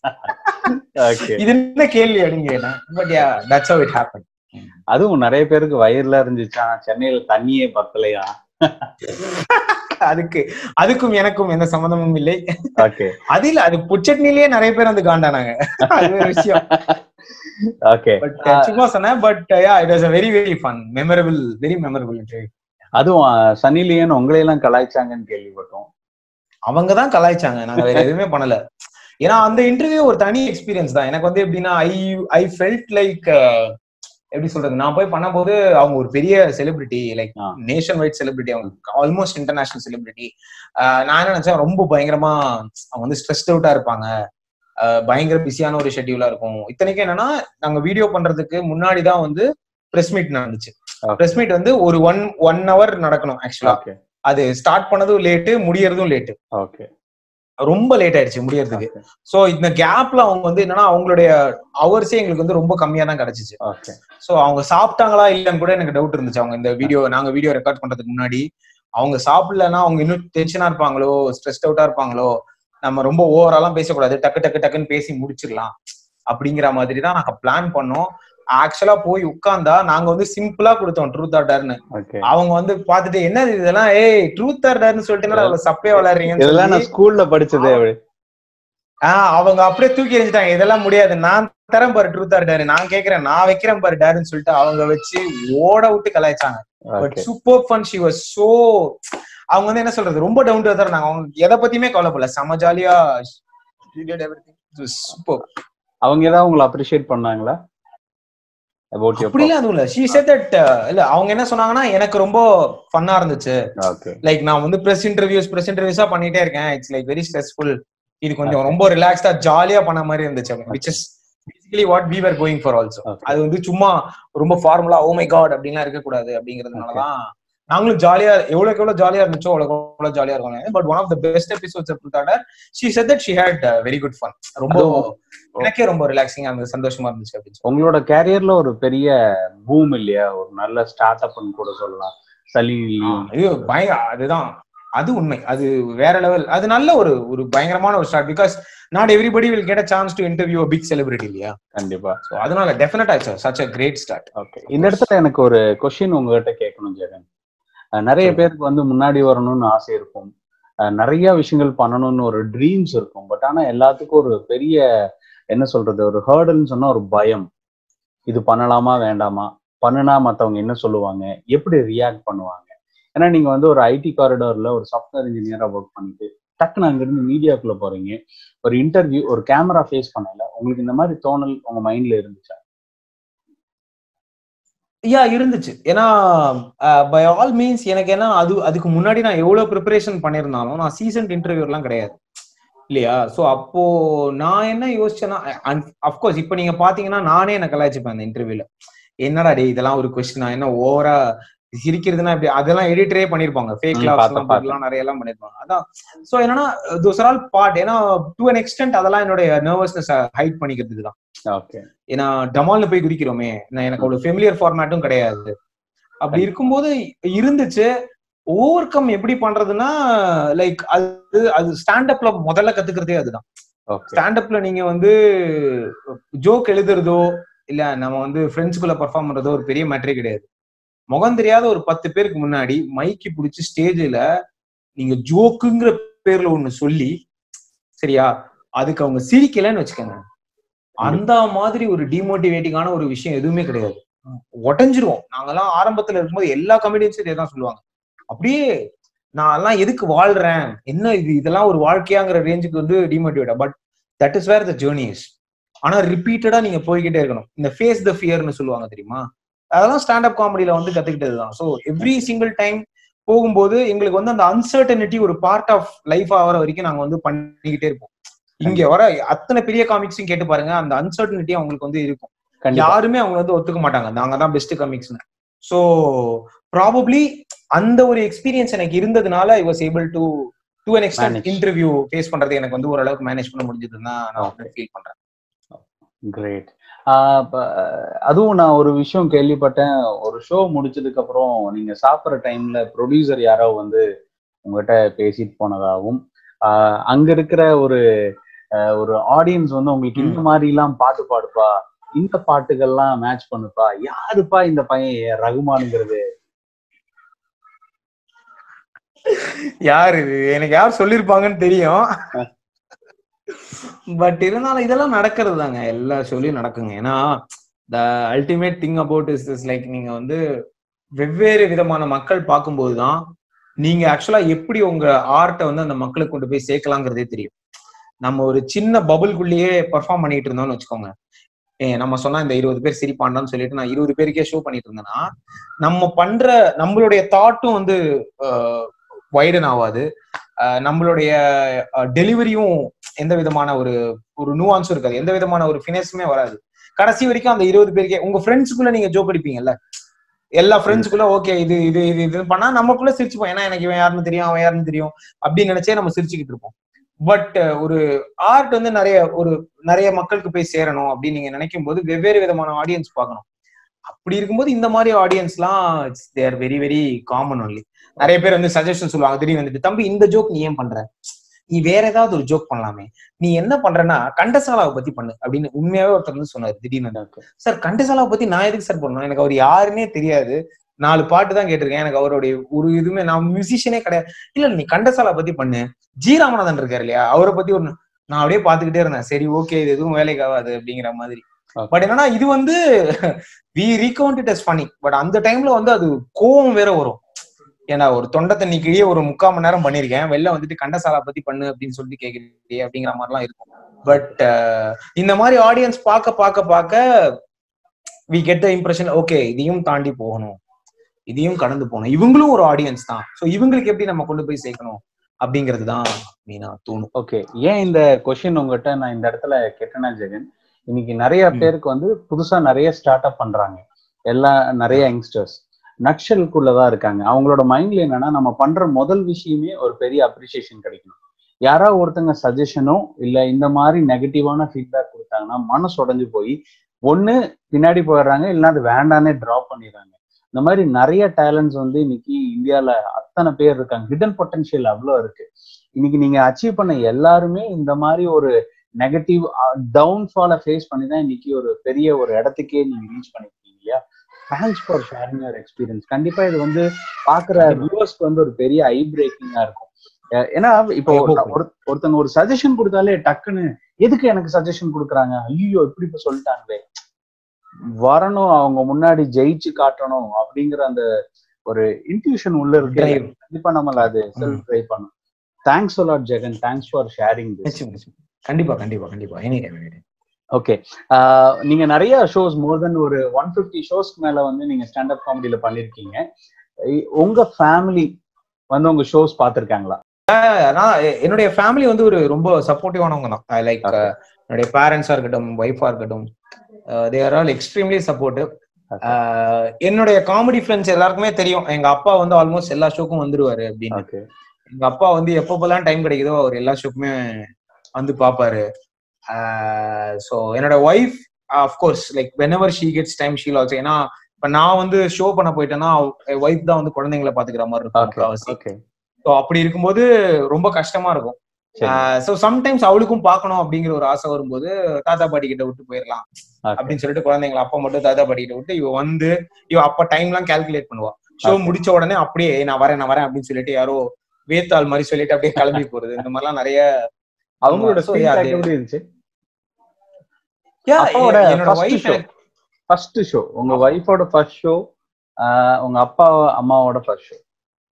S2: ஓகே
S1: இது என்ன கேள்வி அப்படின்னு கேட்டேன் but yeah that's how it happen
S2: அதுவும் நிறைய பேருக்கு வயிறுல இருந்துச்சா சென்னையில தண்ணியே பத்தலையா
S1: அதுக்கு அதுக்கும் எனக்கும் எந்த சம்மந்தமும் இல்லை
S2: ஓகே
S1: அது இல்ல அது புச்சட்னிலேயே நிறைய பேர் வந்து காண்டானாங்க அது ஒரு விஷயம்
S2: ஓகே
S1: பட் சும்மா சொன்னேன் but yeah it was a very very fun memorable very memorable interview
S2: அதுவும் அஹ், சன்னி லியோன் உங்களை எல்லாம் கலாய்ச்சாங்கன்னு கேள்விப்பட்டோம்
S1: அவங்க தான் கலாய்ச்சாங்க நாங்க வேற எதுவுமே பண்ணல ஏன்னா அந்த இன்டர்வியூ ஒரு தனி எக்ஸ்பீரியன்ஸ் தான் எனக்கு வந்து எப்படின்னா ஐ ஐ ஃபெல்ட் லைக் எப்படி சொல்றது நான் போய் பண்ணும்போது அவங்க ஒரு பெரிய celebrity like
S2: ah.
S1: Nationwide celebrity அவங்க ஆல்மோஸ்ட் இன்டர்நேஷனல் செலிபிரிட்டி நான் என்ன நினைச்சேன் ரொம்ப பயங்கரமா அவங்க வந்து ஸ்ட்ரெஸ்ட் அவுட்டா இருப்பாங்க ஆஹ் பயங்கர பிஸியான ஒரு ஷெட்யூலா இருக்கும் இத்தனைக்கும் என்னன்னா நாங்க வீடியோ பண்றதுக்கு முன்னாடி தான் வந்து பிரஸ் மீட் நடந்துச்சு
S2: Okay.
S1: பிரஸ் மீட் வந்து ஒரு ஒன் ஒன் ஹவர் நடக்கணும் ஆக்சுவலா
S2: ஓகே
S1: அது ஸ்டார்ட் பண்ணதும் லேட்டு முடியறதும் லேட்டு
S2: ஓகே
S1: ரொம்ப லேட் ஆயிடுச்சு முடியறதுக்கு சோ இந்த கேப்ல அவங்க வந்து என்னன்னா அவங்களுடைய ஹவர்ஸே எங்களுக்கு வந்து ரொம்ப கம்மியா தான் கிடைச்சிச்சு
S2: ஓகே
S1: சோ அவங்க சாப்பிட்டாங்களா இல்லன்னு கூட எனக்கு டவுட் இருந்துச்சு அவங்க இந்த வீடியோ நாங்க வீடியோ ரெக்கார்ட் பண்றதுக்கு முன்னாடி அவங்க சாப்பிடலன்னா அவங்க இன்னும் டென்ஷனா இருப்பாங்களோ ஸ்ட்ரெஸ்ட் அவுட்டா இருப்பாங்களோ நம்ம ரொம்ப ஓவராலாம் பேசக்கூடாது டக்கு டக்கு டக்குன்னு பேசி முடிச்சிடலாம் அப்படிங்கிற மாதிரி தான் நாங்க பிளான் பண்ணோம் ஆக்சுவலா போய் உட்கார்ந்தா நாங்க வந்து சிம்பிளா கொடுத்தோம் ட்ரூத் ஆர்டர்னு
S2: ஓகே
S1: அவங்க வந்து பாத்துட்டு என்ன இதெல்லாம் ஏய் ட்ரூத் ஆர்டர்னு சொல்லிட்டு என்னடா அவ்வளவு சப்பையா விளையாடுறீங்கன்னு
S2: இதெல்லாம்
S1: சொல்லி-
S2: நான் ஸ்கூல்ல படிச்சதே அப்படி
S1: ஆஹ் அவங்க அப்படியே தூக்கி எறிஞ்சிட்டாங்க இதெல்லாம் முடியாது நான் தரேன் பாரு ட்ரூத் ஆர் டேரு நான் கேக்குறேன் நான் வைக்கிறேன் பாரு டேருன்னு சொல்லிட்டு அவங்க வச்சு ஓட விட்டு கலாய்ச்சாங்க but
S2: okay
S1: super fun she was so அவங்க வந்து என்ன சொல்றது ரொம்ப டவுன் டு இருந்தாங்க அவங்க எதை பத்தியுமே கவலைப்படல செம ஜாலியா சூப்பர்
S2: அவங்க ஏதாவது உங்களை அப்ரிஷியேட் பண்ணாங்களா அபவுட் யூர்
S1: அப்படிலாம் அதுவும் இல்ல ஷீ செட் தட் இல்ல அவங்க என்ன சொன்னாங்கன்னா எனக்கு ரொம்ப ஃபன்னா இருந்துச்சு
S2: ஓகே
S1: லைக் நான் வந்து பிரஸ் இன்டர்வியூஸ் பிரஸ் இன்டர்வியூஸா பண்ணிட்டே இருக்கேன் இட்ஸ் லைக் வெரி ஸ்ட்ரெஸ்ஃபுல் இது கொஞ்சம் ரொம்ப ரிலாக்ஸ்டா ஜாலியா பண்ண மாதிரி இருந்துச்சு which is basically what we were going for also
S2: Okay.
S1: அது வந்து சும்மா ரொம்ப ஃபார்முலா ஓ மை காட் அப்படின்லாம் இருக்கக்கூடாது அப்படிங்கறதுனாலதான் நாங்களும் ஜாலியா எவ்வளவுக்கு எவ்வளவு ஜாலியா இருந்துச்சோ அவ்வளவு எவ்வளவு ஜாலியா இருக்கும் but one of the best episodes புத்தாட she said that she had very good fun ரொம்ப
S2: அதுவும்
S1: எனக்கே ரொம்ப ரிலாக்ஸிங்கா இருந்தது சந்தோஷமா இருந்துச்சு அப்படின்னு சொல்லி.
S2: உங்களோட கேரியர்ல ஒரு பெரிய பூம் இல்லையா ஒரு நல்ல ஸ்டார்ட் அப்னு கூட சொல்லலாம் சலீம் லியோன்
S1: ஐயோ பய அதுதான் அது உண்மை அது வேற லெவல் அது நல்ல ஒரு ஒரு பயங்கரமான ஒரு start because not everybody will get a chance to interview big celebrity இல்லையா
S2: கண்டிப்பா
S1: சோ அதனால டெஃபினட்டா it's such a great start
S2: okay இந்த இடத்துல எனக்கு ஒரு கொஸ்டின் உங்ககிட்ட கேட்கணும் ஜெகன் அஹ் நிறைய
S1: சொல்லுங்க.
S2: பேருக்கு வந்து முன்னாடி வரணும்னு ஆசை இருக்கும் அஹ் நிறைய விஷயங்கள் பண்ணணும்னு ஒரு ட்ரீம்ஸ் இருக்கும் பட் ஆனா எல்லாத்துக்கும் ஒரு பெரிய என்ன சொல்றது ஒரு ஹேர்டல்னு சொன்னா ஒரு பயம் இது பண்ணலாமா வேண்டாமா பண்ணுனா மத்தவங்க என்ன சொல்லுவாங்க எப்படி ரியாக்ட் பண்ணுவாங்க ஏன்னா நீங்க வந்து ஒரு ஐடி காரிடார்ல ஒரு சாஃப்ட்வேர் இன்ஜினியரா ஒர்க் பண்ணிட்டு டக்குன்னு அங்கிருந்து மீடியாக்குள்ள போறீங்க ஒரு இன்டர்வியூ ஒரு கேமரா ஃபேஸ் பண்ணல உங்களுக்கு இந்த மாதிரி தோணல் உங்க மைண்ட்ல இருந்துச்சா
S1: யா இருந்துச்சு ஏன்னா பை ஆல் மீன்ஸ் எனக்கு என்ன அது அதுக்கு முன்னாடி நான் எவ்வளவு ப்ரிப்பரேஷன் பண்ணியிருந்தாலும் நான் சீசன் இன்டர்வியூ எல்லாம் கிடையாது இல்லையா சோ அப்போ நான் என்ன யோசிச்சேன்னா அப்கோர்ஸ் இப்போ நீங்க பாத்தீங்கன்னா நானே என்ன கலாய்ச்சிப்பேன் அந்த இன்டர்வியூல என்னடா டே இதெல்லாம் ஒரு கொஸ்டினா என்ன ஓவரா சிரிக்கிறதுனா இப்படி அதெல்லாம் எடிட்டரே பண்ணிருப்பாங்க ஃபேக்
S2: ம்,
S1: கிளாஸ்
S2: பார்த்தேன்,
S1: எல்லாம் போட்டுலாம் நிறைய எல்லாம் பண்ணிருப்பாங்க அதான் சோ என்னன்னா தோஸ் ஆர் ஆல் பார்ட் ஏன்னா டு அன் எக்ஸ்டென்ட் அதெல்லாம் என்னுடைய நர்வஸ்னஸ் ஹைட் பண்ணிக்கிறதுக்கு தான்
S2: ஓகே
S1: ஏன்னா டமால்னு போய் குதிக்கிறோமே நான் எனக்கு அவ்வளவு ஃபெமிலியர் ஃபார்மேட்டும் கிடையாது அப்படி இருக்கும்போது இருந்துச்சு ஓவர் கம் எப்படி பண்றதுன்னா லைக் அது அது ஸ்டாண்டப்ல முதல்ல கத்துக்கிறதே அதுதான்
S2: ஓகே
S1: ஸ்டாண்டப்ல நீங்க வந்து ஜோக் எழுதுறதோ இல்ல நம்ம வந்து ஃப்ரெண்ட்ஸ்குள்ள பர்ஃபார்ம் பண்றதோ ஒரு பெரிய மேட்டரே கிடையாது முகம் தெரியாத ஒரு பத்து பேருக்கு முன்னாடி மைக்கி பிடிச்சி ஸ்டேஜ்ல நீங்க ஜோக்குங்கிற பேர்ல ஒண்ணு சொல்லி சரியா அதுக்கு அவங்க சிரிக்கலன்னு வச்சுக்கோங்க அந்த மாதிரி ஒரு டிமோட்டிவேட்டிங்கான ஒரு விஷயம் எதுவுமே கிடையாது உடஞ்சிருவோம் நாங்கெல்லாம் ஆரம்பத்துல இருக்கும்போது எல்லா கமெடியன்ஸும் இதே தான் சொல்லுவாங்க அப்படியே நான் எல்லாம் எதுக்கு வாழ்றேன் என்ன இது இதெல்லாம் ஒரு வாழ்க்கையாங்கிற ரேஞ்சுக்கு வந்து demotivate but that is where the journey is ஆனா ரிப்பீட்டடா நீங்க போய்கிட்டே இருக்கணும் இந்த ஃபேஸ் த ஃபியர்னு சொல்லுவாங்க தெரியுமா அதெல்லாம் ஸ்டாண்டப் காமெடியில வந்து கத்துக்கிட்டது தான் ஸோ எவ்ரி சிங்கிள் டைம் போகும்போது எங்களுக்கு வந்து அந்த அன்சர்டனிட்டி ஒரு பார்ட் ஆஃப் லைஃப் ஆகிற வரைக்கும் நாங்க வந்து பண்ணிக்கிட்டே இருப்போம் இங்க வர அத்தனை பெரிய காமிக்ஸையும் கேட்டு பாருங்க அந்த அன்சர்டனிட்டி அவங்களுக்கு வந்து இருக்கும்
S2: கண்டிப்பா
S1: யாருமே அவங்க வந்து ஒத்துக்க மாட்டாங்க நாங்க தான் பெஸ்ட் கமிக்ஸ்னு ஸோ ப்ராபப்ளி அந்த ஒரு எக்ஸ்பீரியன்ஸ் எனக்கு இருந்ததுனால I was able to to an extent
S2: Manage.
S1: Interview face பண்றது எனக்கு வந்து ஓரளவுக்கு மேனேஜ் பண்ண முடிஞ்சதுன்னு தான் நான்
S2: Okay.
S1: ஃபீல் பண்றேன்
S2: கிரேட் அதுவும் நான் ஒரு விஷயம் கேள்விப்பட்டேன் ஒரு ஷோ முடிச்சதுக்கு அப்புறம் நீங்க சாப்பிட்ற டைம்ல ப்ரொடியூசர் யாரோ வந்து உங்ககிட்ட பேசிட்டு போனதாகவும் ஆஹ் அங்க இருக்கிற ஒரு ஆஹ் ஒரு ஆடியன்ஸ் வந்து உங்களுக்கு இந்த மாதிரி எல்லாம் பாட்டு பாடுப்பா இந்த பாட்டுகள்லாம் மேட்ச் பண்ணுப்பா யாருப்பா இந்த பையன் ரகுமானுங்கிறது
S1: யார் இது எனக்கு யார் சொல்லிருப்பாங்கன்னு தெரியும் பட் இருந்தாலும் இதெல்லாம் நடக்கிறது தாங்க எல்லா ஷோலையும் நடக்குங்க ஏன்னா the ultimate thing about is is like நீங்க வந்து வெவ்வேறு விதமான மக்கள் பார்க்கும்போது தான் நீங்க ஆக்சுவலா எப்படி உங்க ஆர்ட்டை வந்து அந்த மக்களுக்கு கொண்டு போய் சேர்க்கலாங்கிறதே தெரியும் நம்ம ஒரு சின்ன பபுள்குள்ளேயே பெர்ஃபார்ம் பண்ணிட்டு இருந்தோம்னு வச்சுக்கோங்க ஏ நம்ம சொன்னா இந்த இருபது பேர் சிரிப்பாண்டான்னு சொல்லிட்டு நான் இருபது பேருக்கே ஷோ பண்ணிட்டு இருந்தேன்னா நம்ம பண்ற நம்மளுடைய தாட்டும் வந்து வைடன் ஆகாது அஹ் நம்மளுடைய டெலிவரியும் எந்த விதமான ஒரு ஒரு நூவான்ஸும் இருக்காது எந்த விதமான ஒரு ஃபினஸுமே வராது கடைசி வரைக்கும் அந்த இருபது பேருக்கே உங்க ஃப்ரெண்ட்ஸுக்குள்ள நீங்க ஜோக் அடிப்பீங்கல்ல எல்லா ஃப்ரெண்ட்ஸுக்குள்ள ஓகே இது இது இது இது பண்ணா நமக்குள்ள சிரிச்சுப்போம் ஏன்னா எனக்கு இவன் யாருன்னு தெரியும் அவன் யாருன்னு தெரியும் அப்படின்னு நினைச்சே நம்ம சிரிச்சுக்கிட்டு இருப்போம் பட் ஒரு ஆர்ட் வந்து நிறைய ஒரு நிறைய மக்களுக்கு போய் சேரணும் அப்படின்னு நீங்க நினைக்கும் போது வெவ்வேறு விதமான ஆடியன்ஸ் பார்க்கணும் அப்படி இருக்கும்போது இந்த மாதிரி ஆடியன்ஸ்லாம் there very very common only நிறைய பேர் வந்து சஜஷன் சொல்லுவாங்க திடீர்னு வந்துட்டு தம்பி இந்த ஜோக் நீ ஏன் பண்ற நீ வேற ஏதாவது ஒரு ஜோக் பண்ணலாமே நீ என்ன பண்றன்னா கண்டசாலாவை பத்தி பண்ணு அப்படின்னு உண்மையாவே ஒருத்தர் வந்து சொன்னாரு திடீர்னு வந்து. சார் கண்டசாலாவை பத்தி நான் எதுக்கு சார் பண்ணணும் எனக்கு அவர் யாருன்னே தெரியாது நாலு பாட்டு தான் கேட்டிருக்கேன் எனக்கு அவருடைய ஒரு இதுவுமே நான் மியூசிஷியனே கிடையாது இல்ல நீ கண்டசாலா பத்தி பண்ணு ஜி ராமநாதன் இருக்காரு இல்லையா அவரை பத்தி ஒரு நான் அப்படியே பாத்துக்கிட்டே இருந்தேன் சரி ஓகே இது எதுவும் வேலைக்கு ஆகாது அப்படிங்கிற மாதிரி
S2: Okay.
S1: பட் என்னன்னா இது வந்து we recount it as funny but அந்த டைம்ல வந்து அது கோவம் வேற வரும் ஏன்னா ஒரு தொண்டை தண்ணி கிழியே ஒரு முக்கால் மணி நேரம் பண்ணிருக்கேன் வெளில வந்துட்டு கண்டசாலா பத்தி பண்ணு அப்படின்னு சொல்லிட்டு கேக்குறீங்க அப்படிங்கிற மாதிரிலாம் இருக்கும் பட் இந்த மாதிரி ஆடியன்ஸ் பார்க்க பார்க்க பார்க்க we get the impression okay இதையும் தாண்டி போகணும் இதையும் கடந்து போகணும் இவங்களும் ஒரு ஆடியன்ஸ் தான் ஸோ இவங்களுக்கு எப்படி நம்ம கொண்டு போய் சேர்க்கணும் அப்படிங்கிறது தான் மீனா தோணும்
S2: ஓகே ஏன் இந்த கொஷின் உங்ககிட்ட நான் இந்த இடத்துல கேட்டேன்னா ஜெகன் இன்னைக்கு நிறைய
S1: ம்.
S2: பேருக்கு வந்து புதுசா நிறைய ஸ்டார்ட் அப் பண்றாங்க எல்லா நிறைய யங்ஸ்டர்ஸ் நக்ஷலுக்குள்ளதான் இருக்காங்க அவங்களோட மைண்ட்ல என்னன்னா நம்ம பண்ற முதல் விஷயமே ஒரு பெரிய அப்ரிசியேஷன் கிடைக்கணும் யாராவது ஒருத்தங்க சஜஷனோ இல்ல இந்த மாதிரி நெகட்டிவான ஃபீட்பேக் கொடுத்தாங்கன்னா மனசு உடைஞ்சு போய் ஒண்ணு பின்னாடி போயிடுறாங்க இல்லைன்னா அது வேண்டானே டிராப் பண்ணிடுறாங்க இந்த மாதிரி நிறைய டேலண்ட்ஸ் வந்து இன்னைக்கு இந்தியால அத்தனை பேர் இருக்காங்க ஹிடன் பொட்டன்ஷியல் அவ்வளோ இருக்கு இன்னைக்கு நீங்க அச்சீவ் பண்ண எல்லாருமே இந்த மாதிரி ஒரு நெகட்டிவ் டவுன்ஃபாலை ஃபேஸ் பண்ணி தான் இன்னைக்கு ஒரு பெரிய ஒரு இடத்துக்கே நீங்க ரீச் பண்ணிருக்கீங்க இல்லையா thanks for sharing your experience கண்டிப்பா இது வந்து பாக்குற வியூவர்ஸ்க்கு வந்து ஒரு பெரிய ஐ பிரேக்கிங்கா இருக்கும் அஹ் ஏன்னா இப்போ
S1: I hope.
S2: ஒரு- ஒருத்தங்க ஒரு சஜஷன் கொடுத்தாலே டக்குன்னு எதுக்கு எனக்கு சஜஷன் கொடுக்குறாங்க ஐயோ இப்படி இப்ப சொல்லிட்டாங்களே வரணும் அவங்க முன்னாடி ஜெயிச்சு காட்டணும் அப்படிங்கிற அந்த ஒரு இன்ட்யூஷன் உள்ள இருக்கு
S1: Drive.
S2: கண்டிப்பா நம்மள அது செல்ஃப் ட்ரை பண்ணும் thanks lot Jagan thanks for sharing this
S1: நிச்சயம், நிச்சயம். கண்டிப்பா கண்டிப்பா கண்டிப்பா any time any time
S2: okay நீங்க நிறைய ஷோஸ் மோர் தென் ஒரு ஒன் ஃபிஃப்டி ஷோஸ்க்கு மேல வந்து நீங்க ஸ்டாண்டப் காமெடியில பண்ணிருக்கீங்க இ- உங்க ஃபேமிலி வந்து உங்க ஷோஸ் பார்த்திருக்காங்களா
S1: நான் எ- என்னுடைய ஃபேமிலி வந்து ஒரு ரொம்ப சப்போர்ட்டிவானவங்க தான் லைக்
S2: Okay.
S1: என்னுடைய பேரண்ட்ஸா இருக்கட்டும் ஒய்ஃபா இருக்கட்டும் they are all extremely supportive
S2: Okay.
S1: என்னுடைய காமெடி ஃப்ரெண்ட்ஸ் எல்லாருக்குமே தெரியும் எங்க அப்பா வந்து ஆல்மோஸ்ட் எல்லா ஷோக்கும் வந்துருவாரு அப்படின்னு
S2: ஓகே
S1: எங்க அப்பா வந்து எப்பப்பெல்லாம் டைம் கிடைக்குதோ அவர் எல்லா ஷோக்குமே வந்து பாப்பாரு ஸோ என்னோட wife of course like whenever she gets time she'll also ஏன்னா இப்ப நான் வந்து ஷோ பண்ண போயிட்டேன்னா ஒய்ஃப் தான் வந்து குழந்தைங்களை பாத்துக்கிற மாதிரி இருக்கும்
S2: ஓகே
S1: முக்காவாசி.
S2: ஓகே
S1: So அப்படி இருக்கும்போது ரொம்ப கஷ்டமா இருக்கும்
S2: சரி
S1: சோ சம்டைம்ஸ் அவளுக்கும் பார்க்கணும் அப்படிங்கிற ஒரு ஆசை வரும்போது தாத்தா பாட்டி கிட்ட விட்டு போயிடலாம்
S2: ஓகே
S1: அப்படின்னு சொல்லிட்டு குழந்தைங்களை அப்பா மட்டும் தாத்தா பாட்டி கிட்ட விட்டு இவ வந்து இவ அப்ப டைம் எல்லாம் கால்குலேட் பண்ணுவா ஷோ
S2: Okay.
S1: முடிச்ச உடனே அப்படியே "ஏய், நான் வரேன் நான் வரேன் அப்படின்னு சொல்லிட்டு யாரோ வேத்தாள் மாதிரி சொல்லிட்டு அப்படியே கிளம்பி போறது இந்த மாதிரிலாம் நிறைய
S2: அவங்களோட
S1: So, yeah,
S2: feedback
S1: அது-
S2: எப்படி இருந்துச்சு
S1: Yeah,
S2: அப்பாவோட
S1: எ- என்னோட
S2: first
S1: wife
S2: show.
S1: எனக்கு-
S2: ஃபர்ஸ்ட் ஷோ உங்க ஒய்ஃபோட ஃபர்ஸ்ட் ஷோ உங்க அப்பா அம்மாவோட ஃபர்ஸ்ட் ஷோ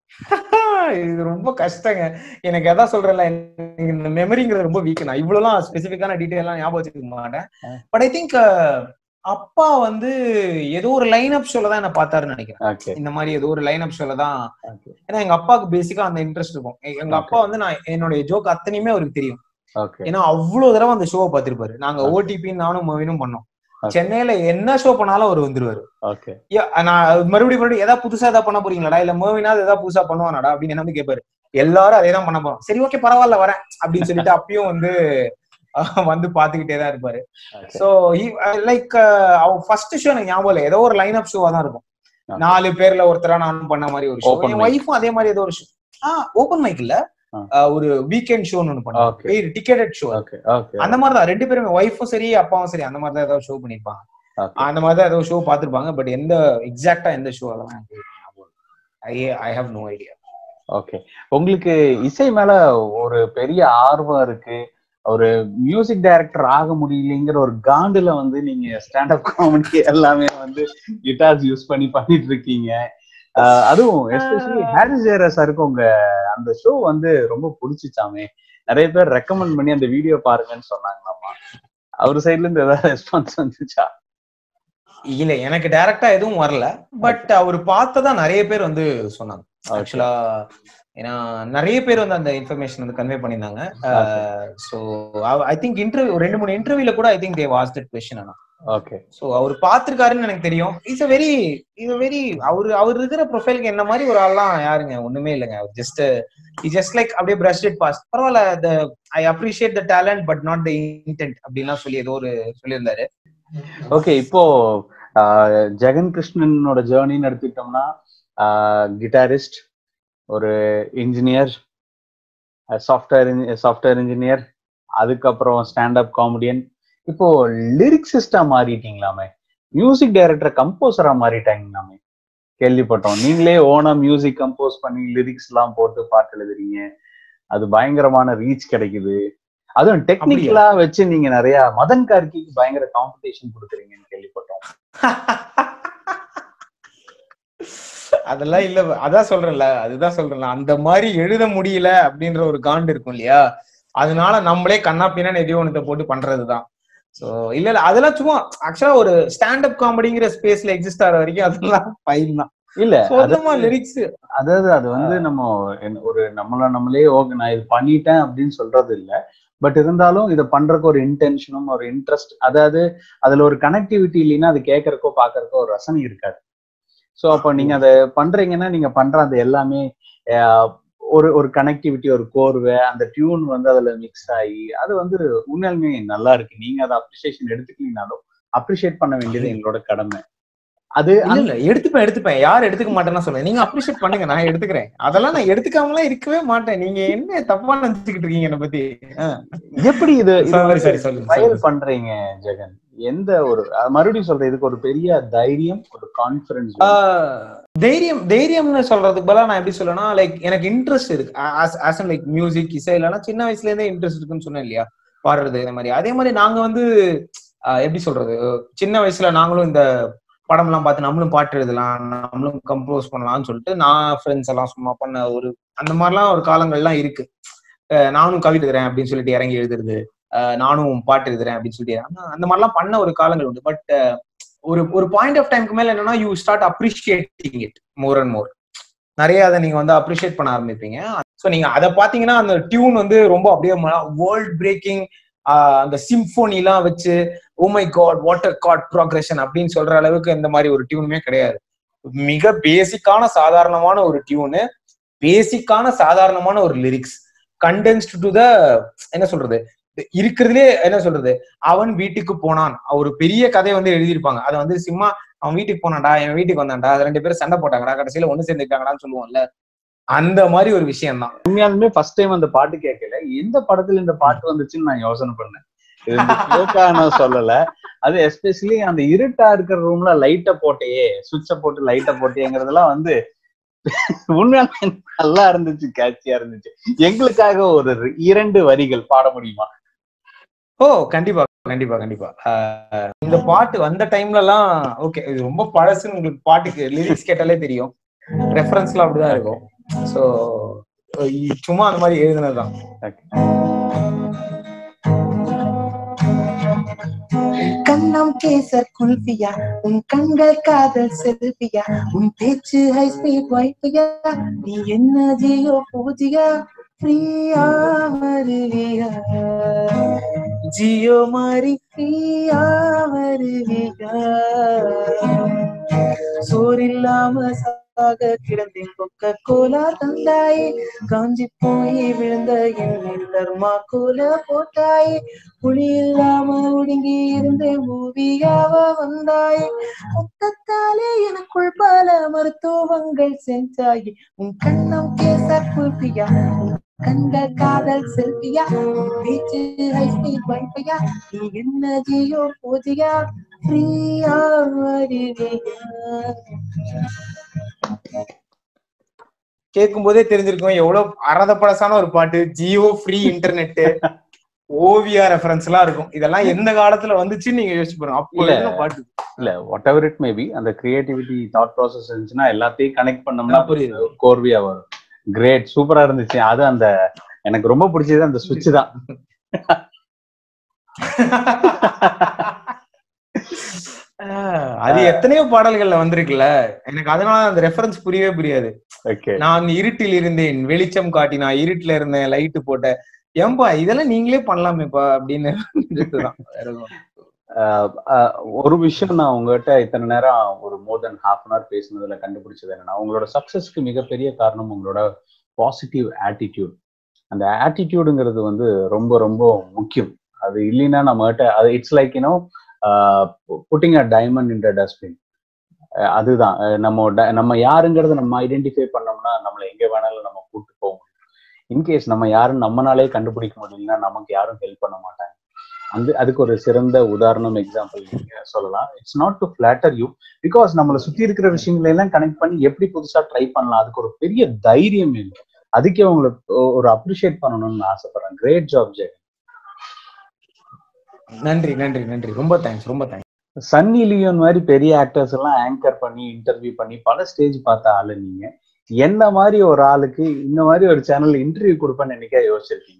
S1: இது ரொம்ப கஷ்டங்க எனக்கு எதா சொல்றேன்ல எனக்கு இந்த மெமரிங்கிறது ரொம்ப வீக் நான் இவ்வளவுலாம் ஸ்பெசிபிக்கான டீடைல் எல்லாம் ஞாபகம் வச்சுக்க மாட்டேன்
S2: ஆ.
S1: பட் ஐ திங்க் அப்பா வந்து ஏதோ ஒரு லைன் அப் ஷோல தான் என்ன பார்த்தாருன்னு நினைக்கிறேன்
S2: ஓகே
S1: இந்த மாதிரி ஏதோ ஒரு லைன் அப் ஷோல தான்
S2: ஓகே
S1: ஏன்னா எங்க அப்பாவுக்கு பேசிக்கா அந்த இன்ட்ரெஸ்ட் இருக்கும் எ- எங்க அப்பா வந்து நான் என்னுடைய ஜோக் அத்தனையுமே அவருக்கு தெரியும்
S2: ஓகே
S1: ஏன்னா அவ்வளவு தடவை அந்த ஷோவை பார்த்திருப்பாரு நாங்க
S2: Okay.
S1: ஓடிபி நானும் மவினும் பண்ணோம்
S2: Okay.
S1: சென்னையில என்ன ஷோ பண்ணாலும் அவர் வந்துருவாரு
S2: ஓகே
S1: Yeah, நான் மறுபடியும் மறுபடியும் ஏதாவது புதுசா ஏதாவது பண்ண போறீங்களாடா இல்ல மோவினாவது ஏதாவது புதுசா பண்ணுவானாடா அப்படின்னு என்ன வந்து கேட்பாரு எல்லாரும் அதே தான் பண்ண போறோம் சரி ஓகே பரவாயில்ல வரேன் அப்படின்னு சொல்லிட்டு அப்பயும் வந்து அஹ், வந்து பாத்துக்கிட்டே தான் இருப்பாரு
S2: ஓகே
S1: சோ லைக் அவன் ஃபர்ஸ்ட் ஷோ எனக்கு ஞாபகம் இல்லை ஏதோ ஒரு லைன் அப் ஷோவா தான் இருக்கும்
S2: Okay.
S1: நாலு பேர்ல ஒருத்தரா நானும் பண்ண மாதிரி ஒரு ஷோ
S2: Open
S1: என்
S2: mic.
S1: ஒய்ஃபும் அதே மாதிரி ஏதோ ஒரு ஷோ ஆஹ் ஓபன் மைக் இல்ல
S2: ஆ.
S1: அஹ், ஒரு வீக்கெண்ட் ஷோன்னு ஒண்ணு
S2: Okay.
S1: பண்ணுவாங்க டிக்கெட்டட் ஷோ
S2: ஓகே ஓகே
S1: அந்த மாதிரி தான் ரெண்டு பேருமே ஒய்ஃபும் சரி அப்பாவும் சரி அந்த மாதிரி தான் ஏதாவது ஷோ பண்ணிருப்பாங்க
S2: ஓகே
S1: அந்த மாதிரி தான் ஏதோ ஷோ பார்த்திருப்பாங்க பட் எந்த எக்ஸாக்டா எந்த ஷோ அதெல்லாம் எனக்கு I I have no idea
S2: okay உங்களுக்கு இசை மேல ஒரு பெரிய ஆர்வம் இருக்கு ஒரு மியூசிக் டைரக்டர் ஆக முடியலைங்கிற ஒரு காண்டுல வந்து நீங்க ஸ்டாண்டப் காமெடி எல்லாமே வந்து கிட்டார்ஸ் யூஸ் பண்ணி பண்ணிட்டு இருக்கீங்க ஆஹ் அதுவும் எஸ்பெஷலி ஹாரிஸ் ஜெயரா சாருக்கு உங்க அந்த ஷோ வந்து ரொம்ப பிடிச்சிச்சாமே நிறைய பேர் ரெக்கமெண்ட் பண்ணி அந்த வீடியோ பாருங்கன்னு சொன்னாங்களாமா அவர் சைட்ல இருந்து ஏதாவது ரெஸ்பான்ஸ் வந்துச்சா
S1: இல்ல எனக்கு டைரக்டா எதுவும் வரல பட் அவர் பார்த்ததா நிறைய பேர் வந்து சொன்னாங்க ஆக்சுவலா ஏன்னா நிறைய பேர் வந்து அந்த இன்ஃபர்மேஷன் வந்து கன்வே பண்ணியிருந்தாங்க ஸோ ஐ திங்க் இன்டர்வியூ ரெண்டு மூணு இன்டர்வியூல கூட I think they was that question ஆனா
S2: ஓகே
S1: ஸோ அவர் பார்த்திருக்காருன்னு எனக்கு தெரியும் இட்ஸ் அ வெரி இது வெரி அவர் அவர் இருக்கிற ப்ரொஃபைலுக்கு என்ன மாதிரி ஒரு ஆள்லாம் யாருங்க ஒண்ணுமே இல்லைங்க அவர் ஜஸ்ட் ஜஸ்ட் லைக் அப்படியே பிரஷ் இட் பாஸ் பரவாயில்ல the I appreciate the talent but not the intent அப்படின்லாம் சொல்லி ஏதோ ஒரு சொல்லியிருந்தாரு
S2: ஓகே இப்போ ஆஹ், ஜெகன் கிருஷ்ணனோட ஜேர்னின்னு எடுத்துக்கிட்டோம்னா கிட்டாரிஸ்ட் ஒரு இன்ஜினியர் சாஃப்ட்வேர் சாஃப்ட்வேர் இன்ஜினியர் அதுக்கப்புறம் ஸ்டாண்டப் காமெடியன் இப்போ லிரிக்ஸிஸ்டா மாறிட்டீங்களாமே மியூசிக் டைரக்டர் கம்போசரா மாறிட்டாங்களாமே கேள்விப்பட்டோம் நீங்களே ஓனா மியூசிக் கம்போஸ் பண்ணி லிரிக்ஸ் எல்லாம் போட்டு பாட்டு எழுதுறீங்க அது பயங்கரமான ரீச் கிடைக்குது அதுவும் டெக்னிக்கலா வச்சு நீங்க நிறைய மதன் கார்கிக்கு பயங்கர காம்படிஷன் கொடுக்குறீங்கன்னு கேள்விப்பட்டோம்
S1: அதெல்லாம் இல்ல அதான் சொல்றேன்ல அதுதான் சொல்றேன்ல அந்த மாதிரி எழுத முடியல அப்படின்ற ஒரு காண்டு இருக்கும் இல்லையா அதனால நம்மளே கண்ணா பின்னா எதையோ ஒன்றத்தை போட்டு பண்றதுதான் சோ இல்ல இல்ல அதெல்லாம் சும்மா ஆக்சுவலா ஒரு ஸ்டாண்டப் காமெடிங்கிற ஸ்பேஸ்ல எக்ஸிஸ்ட் ஆகிற வரைக்கும் அதெல்லாம் ஃபைன் தான்
S2: இல்ல
S1: சொந்தமா லிரிக்ஸ்
S2: அதாவது அது வந்து நம்ம என்ன- ஒரு நம்மள நம்மளே ஓகே நான் இது பண்ணிட்டேன் அப்படின்னு சொல்றது இல்ல பட் இருந்தாலும் இதை பண்றதுக்கு ஒரு இன்டென்ஷனும் ஒரு இன்ட்ரெஸ்ட் அதாவது அதுல ஒரு கனெக்டிவிட்டி இல்லைன்னா அது கேட்கறக்கோ பாக்குறக்கோ ஒரு ரசனை இருக்காது ஸோ அப்போ நீங்க அதை பண்றீங்கன்னா நீங்க பண்ற அந்த எல்லாமே ஆஹ், ஒரு ஒரு கனெக்டிவிட்டி ஒரு கோர்வை அந்த டியூன் வந்து அதுல மிக்ஸ் ஆகி அது வந்து உண்மையாலுமே நல்லா இருக்கு நீங்க அதை அப்ரிசியேஷன் எடுத்துக்கலீங்கனாலும் அப்ரிஷியேட் பண்ண வேண்டியது எங்களோட கடமை அது
S1: இல்ல இல்ல எடுத்துப்பேன் எடுத்துப்பேன் யார் எடுத்துக்க மாட்டேன்னா சொல்லுங்க நீங்க அப்ரிஷியேட் பண்ணுங்க நான் எடுத்துக்கிறேன் அதெல்லாம் நான் எடுத்துக்காமலாம் இருக்கவே மாட்டேன் நீங்க என்ன தப்பா நினைச்சுக்கிட்டு இருக்கீங்க என்ன பத்தி
S2: எப்படி இது இது
S1: சாரி
S2: வந்து
S1: சாரி சொல்லுங்க
S2: ட்ரையல்
S1: சொல்லுங்க.
S2: பண்றீங்க ஜெகன் எந்த ஒரு அஹ் மறுபடியும் சொல்றேன் இதுக்கு ஒரு பெரிய தைரியம் ஒரு கான்பிடன்ஸ்
S1: ஆஹ் தைரியம் தைரியம்னு சொல்றதுக்கு பதிலா நான் எப்படி சொல்லணும்னா லைக் எனக்கு இன்ட்ரெஸ்ட் இருக்கு ஆஸ் லைக் மியூசிக் இசை இல்லைன்னா சின்ன வயசுல இருந்தே இன்ட்ரெஸ்ட் இருக்குன்னு சொன்னேன் இல்லையா பாடுறது இந்த மாதிரி அதே மாதிரி நாங்க வந்து ஆஹ் எப்படி சொல்றது சின்ன வயசுல நாங்களும் இந்த படம் எல்லாம் பார்த்து நம்மளும் பாட்டு எழுதலாம் நம்மளும் கம்போஸ் பண்ணலாம்னு சொல்லிட்டு நான் ஃப்ரெண்ட்ஸ் எல்லாம் சும்மா பண்ண ஒரு அந்த மாதிரிலாம் ஒரு காலங்கள்லாம் இருக்கு அஹ் நானும் கவிதை எழுதுறேன் அப்படின்னு சொல்லிட்டு இறங்கி எழுதுறது அஹ் நானும் பாட்டு எழுதுறேன் அப்படின்னு சொல்லிட்டு ஆனா அந்த மாதிரிலாம் பண்ண ஒரு காலங்கள் உண்டு பட் ஒரு ஒரு பாயிண்ட் ஆஃப் டைம்க்கு மேல என்னன்னா you start appreciating it more and more நிறைய அதை நீங்க வந்து அப்ரிஷியேட் பண்ண ஆரம்பிப்பீங்க ஸோ நீங்க அதை பாத்தீங்கன்னா அந்த டியூன் வந்து ரொம்ப அப்படியே வேர்ல்ட் பிரேக்கிங் அந்த சிம்ஃபோனிலாம் வச்சு ஓ மை காட் வாட்டர் காட் ப்ராக்ரஷன் அப்படின்னு சொல்ற அளவுக்கு இந்த மாதிரி ஒரு டியூனுமே கிடையாது மிக பேசிக்கான சாதாரணமான ஒரு டியூனு பேசிக்கான சாதாரணமான ஒரு லிரிக்ஸ் கண்டென்ஸ்ட் டு த என்ன சொல்றது இருக்கிறதுலே என்ன சொல்றது அவன் வீட்டுக்கு போனான் ஒரு பெரிய கதையை வந்து எழுதியிருப்பாங்க அதை வந்து சும்மா அவன் வீட்டுக்கு போனான்டா என் வீட்டுக்கு வந்தான்டா அது ரெண்டு பேரும் சண்டை போட்டாங்கடா கடைசியில ஒண்ணு சேர்ந்துட்டாங்கடான்னு சொல்லுவோம்ல அந்த மாதிரி ஒரு விஷயம் தான்
S2: உண்மையாலுமே ஃபர்ஸ்ட் டைம் அந்த பாட்டு கேட்கல எந்த படத்துல இந்த பாட்டு வந்துச்சுன்னு நான் யோசனை பண்ணேன் இது இந்த joke-ஆ நான் சொல்லல அது எஸ்பெஷலி அந்த இருட்டா இருக்கிற ரூம்ல லைட்ட போட்டையே சுவிட்ச போட்டு லைட்ட போட்டேங்கிறதெல்லாம் வந்து உண்மையாலுமே நல்லா இருந்துச்சு கேட்சியா இருந்துச்சு எங்களுக்காக ஒரு இரண்டு வரிகள் பாட முடியுமா
S1: ஓ கண்டிப்பா கண்டிப்பா கண்டிப்பா ஆஹ் இந்த பாட்டு வந்த டைம்ல எல்லாம் ஓகே இது ரொம்ப பழசுன்னு உங்களுக்கு பாட்டுக்கு லிரிக்ஸ் கேட்டாலே தெரியும் ரெஃபரன்ஸ்லாம் அப்படிதான் இருக்கும் சோ சும்மா அந்த மாதிரி எழுதுனதுதான்
S3: கண்ணம் கேசர் குல்பியா உன் கண்கள் காதல் செல்வியா உன் பேச்சு ஹை ஸ்பீட் வைஃபியா நீ என்ன ஜியோ பூஜியா ஃப்ரீயா வருவியா ஜியோ மாறி ஃப்ரீயா வருவியா சோறில்லாம சாக கிடந்தேன் கொக்க கோலா தந்தாயே காஞ்சி போய் விழுந்த என் தர்மா கோல போட்டாயே புளி இல்லாம ஒடுங்கி இருந்த மூவியாவ வந்தாயே மொத்தத்தாலே எனக்குள் பல மருத்துவங்கள் செஞ்சாயே உன் கண்ணம் கேச குல்பியா உன் கண்கள் காதல் செல்வியா உன் பேச்சு ஹை ஸ்பீட் வைஃபையா நீ என்ன ஜியோ பூஜையா ஃப்ரீயா வருவியா
S1: கேட்கும் போதே தெரிஞ்சிருக்கும் எவ்வளவு அறத பழசான ஒரு பாட்டு Jio free internet Oviya reference எல்லாம் இருக்கும் இதெல்லாம் எந்த காலத்துல வந்துச்சுன்னு நீங்க யோசிச்சு பாருங்க அப்போ
S2: இல்ல.
S1: எழுதின பாட்டு
S2: இல்ல வாட் எவர் இட் மேபி அந்த கிரியேட்டிவிட்டி தாட் ப்ராசஸ் இருந்துச்சுன்னா எல்லாத்தையும் கனெக்ட் பண்ணோம்னா
S1: புரியுது.
S2: கோர்வியா வரும் கிரேட் சூப்பரா இருந்துச்சு அது அந்த எனக்கு ரொம்ப பிடிச்சது அந்த சுவிட்ச் தான்
S1: ஆஹ் அது எத்தனையோ பாடல்கள்ல வந்திருக்குல்ல எனக்கு அதனால அந்த ரெஃபரன்ஸ் புரியவே புரியாது
S2: ஓகே
S1: நான் இருட்டில் இருந்தேன் வெளிச்சம் காட்டி நான் இருட்டுல இருந்தேன் லைட்டு போட்டேன் ஏன்பா இதெல்லாம் நீங்களே பண்ணலாமேப்பா அப்படின்னு இதுதான். வேற எதுவும் இல்ல.
S2: ஒரு விஷயம் நான் உங்ககிட்ட இத்தனை நேரம் ஒரு more than half an hour பேசுனதுல கண்டுபிடிச்சது என்னன்னா உங்களோட சக்சஸ்க்கு மிகப்பெரிய காரணம் உங்களோட பாசிட்டிவ் ஆட்டிடியூட் அந்த ஆட்டிடியூடுங்கிறது வந்து ரொம்ப ரொம்ப முக்கியம் அது இல்லைன்னா நம்மகிட்ட அது it's like you know putting a diamond in dustbin அதுதான் அஹ் நம்ம di- நம்ம யாருங்கிறத நம்ம ஐடென்டிஃபை பண்ணோம்னா நம்மளை எங்க வேணாலும் நம்ம கூட்டு போக முடியும் இன்கேஸ் நம்ம யாரும் நம்மனாலே கண்டுபிடிக்க முடியலன்னா நமக்கு யாரும் ஹெல்ப் பண்ண மாட்டாங்க அந்த அதுக்கு ஒரு சிறந்த உதாரணம் எக்ஸாம்பிள் நீங்க சொல்லலாம் it's not to flatter you because நம்மளை சுத்தி இருக்கிற விஷயங்களை எல்லாம் கனெக்ட் பண்ணி எப்படி புதுசா ட்ரை பண்ணலாம் அதுக்கு ஒரு பெரிய தைரியம் வேணும் அதுக்கே உங்களுக்கு ஒ- ஒரு அப்ரிஷியேட் பண்ணணும்னு ஆசைப்படுறேன் கிரேட் ஜாப் ஜெய்
S1: நன்றி நன்றி நன்றி ரொம்ப தேங்க்ஸ் ரொம்ப தேங்க்ஸ்
S2: சன்னி லியோன் மாதிரி பெரிய ஆக்டர்ஸ் எல்லாம் ஆங்கர் பண்ணி இன்டர்வியூ பண்ணி பல ஸ்டேஜ் பார்த்த ஆளு நீங்க என்ன மாதிரி ஒரு ஆளுக்கு இந்த மாதிரி ஒரு சேனல்ல இன்டர்வியூ கொடுப்பேன்னு என்னைக்கா யோசிச்சிருக்கீங்களா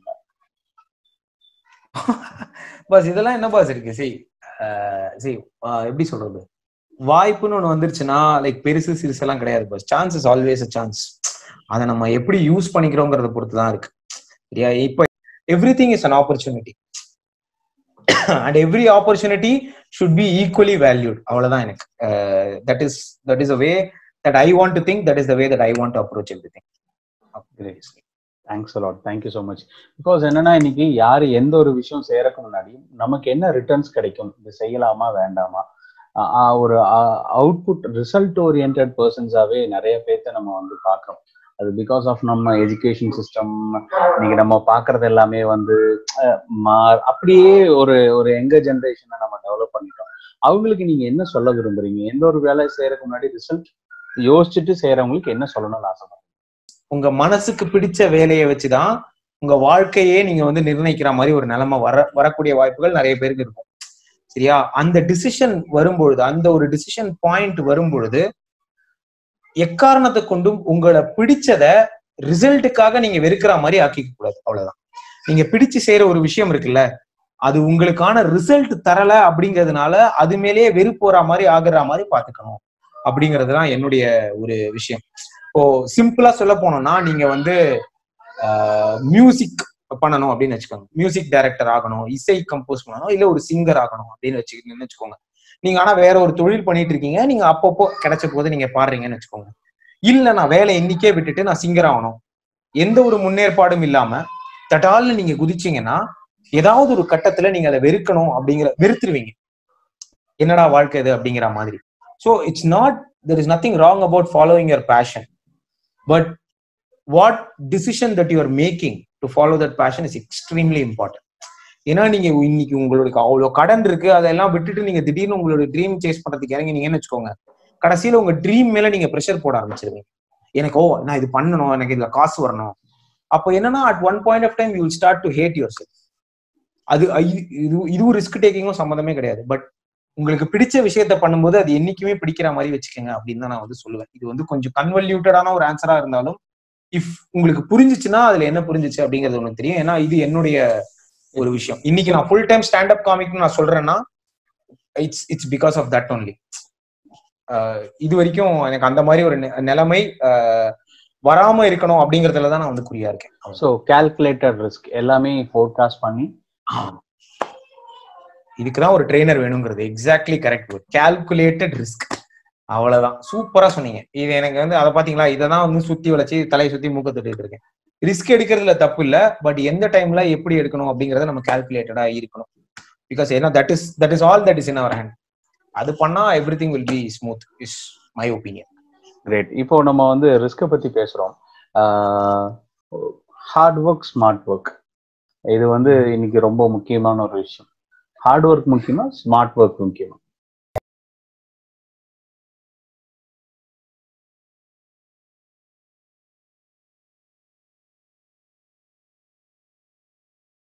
S1: பாஸ் இதெல்லாம் என்ன பாஸ் இருக்கு சரி சரி எப்படி சொல்றது வாய்ப்புன்னு ஒண்ணு வந்துருச்சுன்னா லைக் பெருசு சிறுசு எல்லாம் கிடையாது boss chance is always a chance அதை நம்ம எப்படி யூஸ் பண்ணிக்கிறோங்கிறத பொறுத்து தான் இருக்கு சரியா இப்போ everything is an opportunity and every opportunity should be equally valued அவ்வளவுதான் எனக்கு that is that is a way that I want to think that is the way that I want to approach everything
S2: thanks a lot thank you so much because என்னன்னா இன்னைக்கு யாரு எந்த ஒரு விஷயம் செய்யறதுக்கு முன்னாடி நமக்கு என்ன ரிட்டர்ன்ஸ் கிடைக்கும் இது செய்யலாமா வேண்டாமா ஆஹ் ஆஹ் ஒரு அவுட்புட் ரிசல்ட் ஓரியன்ட் பர்சன்ஸாவே நிறைய பேர்த்த நம்ம வந்து பார்க்கறோம் அது பிகாஸ் ஆஃப் நம்ம எஜுகேஷன் சிஸ்டம் இன்னைக்கு நம்ம பார்க்கறது எல்லாமே வந்து அஹ், மா- அப்படியே ஒரு ஒரு எங்க ஜென்ரேஷனை நம்ம டெவலப் பண்ணிட்டோம் அவங்களுக்கு நீங்க என்ன சொல்ல விரும்புறீங்க எந்த ஒரு வேலை செய்யறதுக்கு முன்னாடி ரிசல்ட் யோசிச்சுட்டு செய்யறவங்களுக்கு என்ன சொல்லணும்னு ஆசைப்படுறீங்க
S1: உங்க மனசுக்கு பிடிச்ச வேலையை வச்சுதான் உங்க வாழ்க்கையே நீங்க வந்து நிர்ணயிக்கிற மாதிரி ஒரு நிலைமை வர வரக்கூடிய வாய்ப்புகள் நிறைய பேருக்கு இருக்கும் சரியா அந்த டிசிஷன் வரும்பொழுது அந்த ஒரு டிசிஷன் பாயிண்ட் வரும்பொழுது எக்காரணத்தை கொண்டும் உங்களை பிடிச்சத ரிசல்ட்டுக்காக நீங்க வெறுக்கிற மாதிரி ஆக்கிக்க கூடாது அவ்வளவுதான் நீங்க பிடிச்சு செய்யற ஒரு விஷயம் இருக்குல்ல அது உங்களுக்கான ரிசல்ட் தரல அப்படிங்கிறதுனால அது மேலேயே வெறுப்பு வர மாதிரி ஆகுற மாதிரி பாத்துக்கணும் அப்படிங்கறதுதான் என்னுடைய ஒரு விஷயம் இப்போ சிம்பிளா சொல்ல போனோம்னா நீங்க வந்து மியூசிக் பண்ணணும் அப்படின்னு வச்சுக்கோங்க மியூசிக் டைரக்டர் ஆகணும் இசை கம்போஸ் பண்ணணும் இல்ல ஒரு சிங்கர் ஆகணும் அப்படின்னு வச்சுக்கிங்கன்னு வச்சுக்கோங்க நீங்க ஆனா வேற ஒரு தொழில் பண்ணிட்டு இருக்கீங்க நீங்க அப்பப்போ கிடைச்ச போது நீங்க பாடுறீங்கன்னு வச்சுக்கோங்க இல்ல நான் வேலை இன்னைக்கே விட்டுட்டு நான் சிங்கர் ஆகணும் எந்த ஒரு முன்னேற்பாடும் இல்லாம தட்டால்னு நீங்க குதிச்சீங்கன்னா ஏதாவது ஒரு கட்டத்துல நீங்க அதை வெறுக்கணும் அப்படிங்கிற வெறுத்துருவீங்க என்னடா வாழ்க்கை இது அப்படிங்கிற மாதிரி so it's not there is nothing wrong about following your passion but what decision that you are making to follow that passion is extremely important ஏன்னா நீங்க இன்னைக்கு உங்களுக்கு அவ்வளோ கடன் இருக்கு அதெல்லாம் விட்டுட்டு நீங்க திடீர்னு உங்களோட ட்ரீம் சேஸ் பண்றதுக்கு இறங்கினீங்கன்னு வச்சுக்கோங்க கடைசியில உங்க ட்ரீம் மேல நீங்க ப்ரெஷர் போட ஆரம்பிச்சிருவீங்க எனக்கு ஓ நான் இது பண்ணணும் எனக்கு இதுல காசு வரணும் அப்போ என்னன்னா at one point of time you start to hate yourself அது இது- இது இதுவும் ரிஸ்க் டேக்கிங்கும் சம்மந்தமே கிடையாது பட் உங்களுக்கு பிடிச்ச விஷயத்த பண்ணும்போது அது என்னைக்குமே பிடிக்கிற மாதிரி வச்சுக்கோங்க அப்படின்னு தான் நான் வந்து சொல்லுவேன் இது வந்து கொஞ்சம் கன்வல்யூட்டடான ஒரு ஆன்சரா இருந்தாலும் இஃப் உங்களுக்கு புரிஞ்சிச்சுன்னா அதுல என்ன புரிஞ்சிச்சு அப்படிங்கிறது ஒண்ணு தெரியும் ஏன்னா இது என்னுடைய ஒரு விஷயம் இன்னைக்கு நான் ஃபுல் டைம் ஸ்டாண்ட் அப் காமிக்னு நான் சொல்றேன்னா it's it's because of that only இது வரைக்கும் எனக்கு அந்த மாதிரி ஒரு நெ- நிலைமை ஆஹ், வராம இருக்கணும் அப்படிங்கறதுல தான் நான் வந்து குறியா இருக்கேன்
S2: ஸோ கால்குலேட்டட் ரிஸ்க் எல்லாமே ஃபோர்காஸ்ட் பண்ணி
S1: இதுக்குதான் ஒரு ட்ரெயினர் வேணுங்கிறது எக்ஸாக்ட்லி கரெக்ட் கால்குலேட்டட் ரிஸ்க் அவ்வளவுதான் சூப்பரா சொன்னீங்க இது எனக்கு வந்து அதை பாத்தீங்களா இதை தான் வந்து சுத்தி வளைச்சு தலையை சுத்தி மூக்க தொட்டிட்டு இருக்கேன் ரிஸ்க் எடுக்கிறதுல தப்பு இல்ல பட் எந்த டைம்ல எப்படி எடுக்கணும் அப்படிங்கறத நம்ம கால்குலேட்டடா இருக்கணும் பிகாஸ் ஏன்னா that is that is all that is in our hand அது பண்ணா everything will be smooth is my opinion
S2: great இப்போ நம்ம வந்து ரிஸ்க்கை பத்தி பேசுறோம் ஹார்ட் ஒர்க் ஸ்மார்ட் ஒர்க் இது வந்து இன்னைக்கு ரொம்ப முக்கியமான ஒரு விஷயம் ஹார்ட் ஒர்க் முக்கியமா ஸ்மார்ட் ஒர்க் முக்கியமா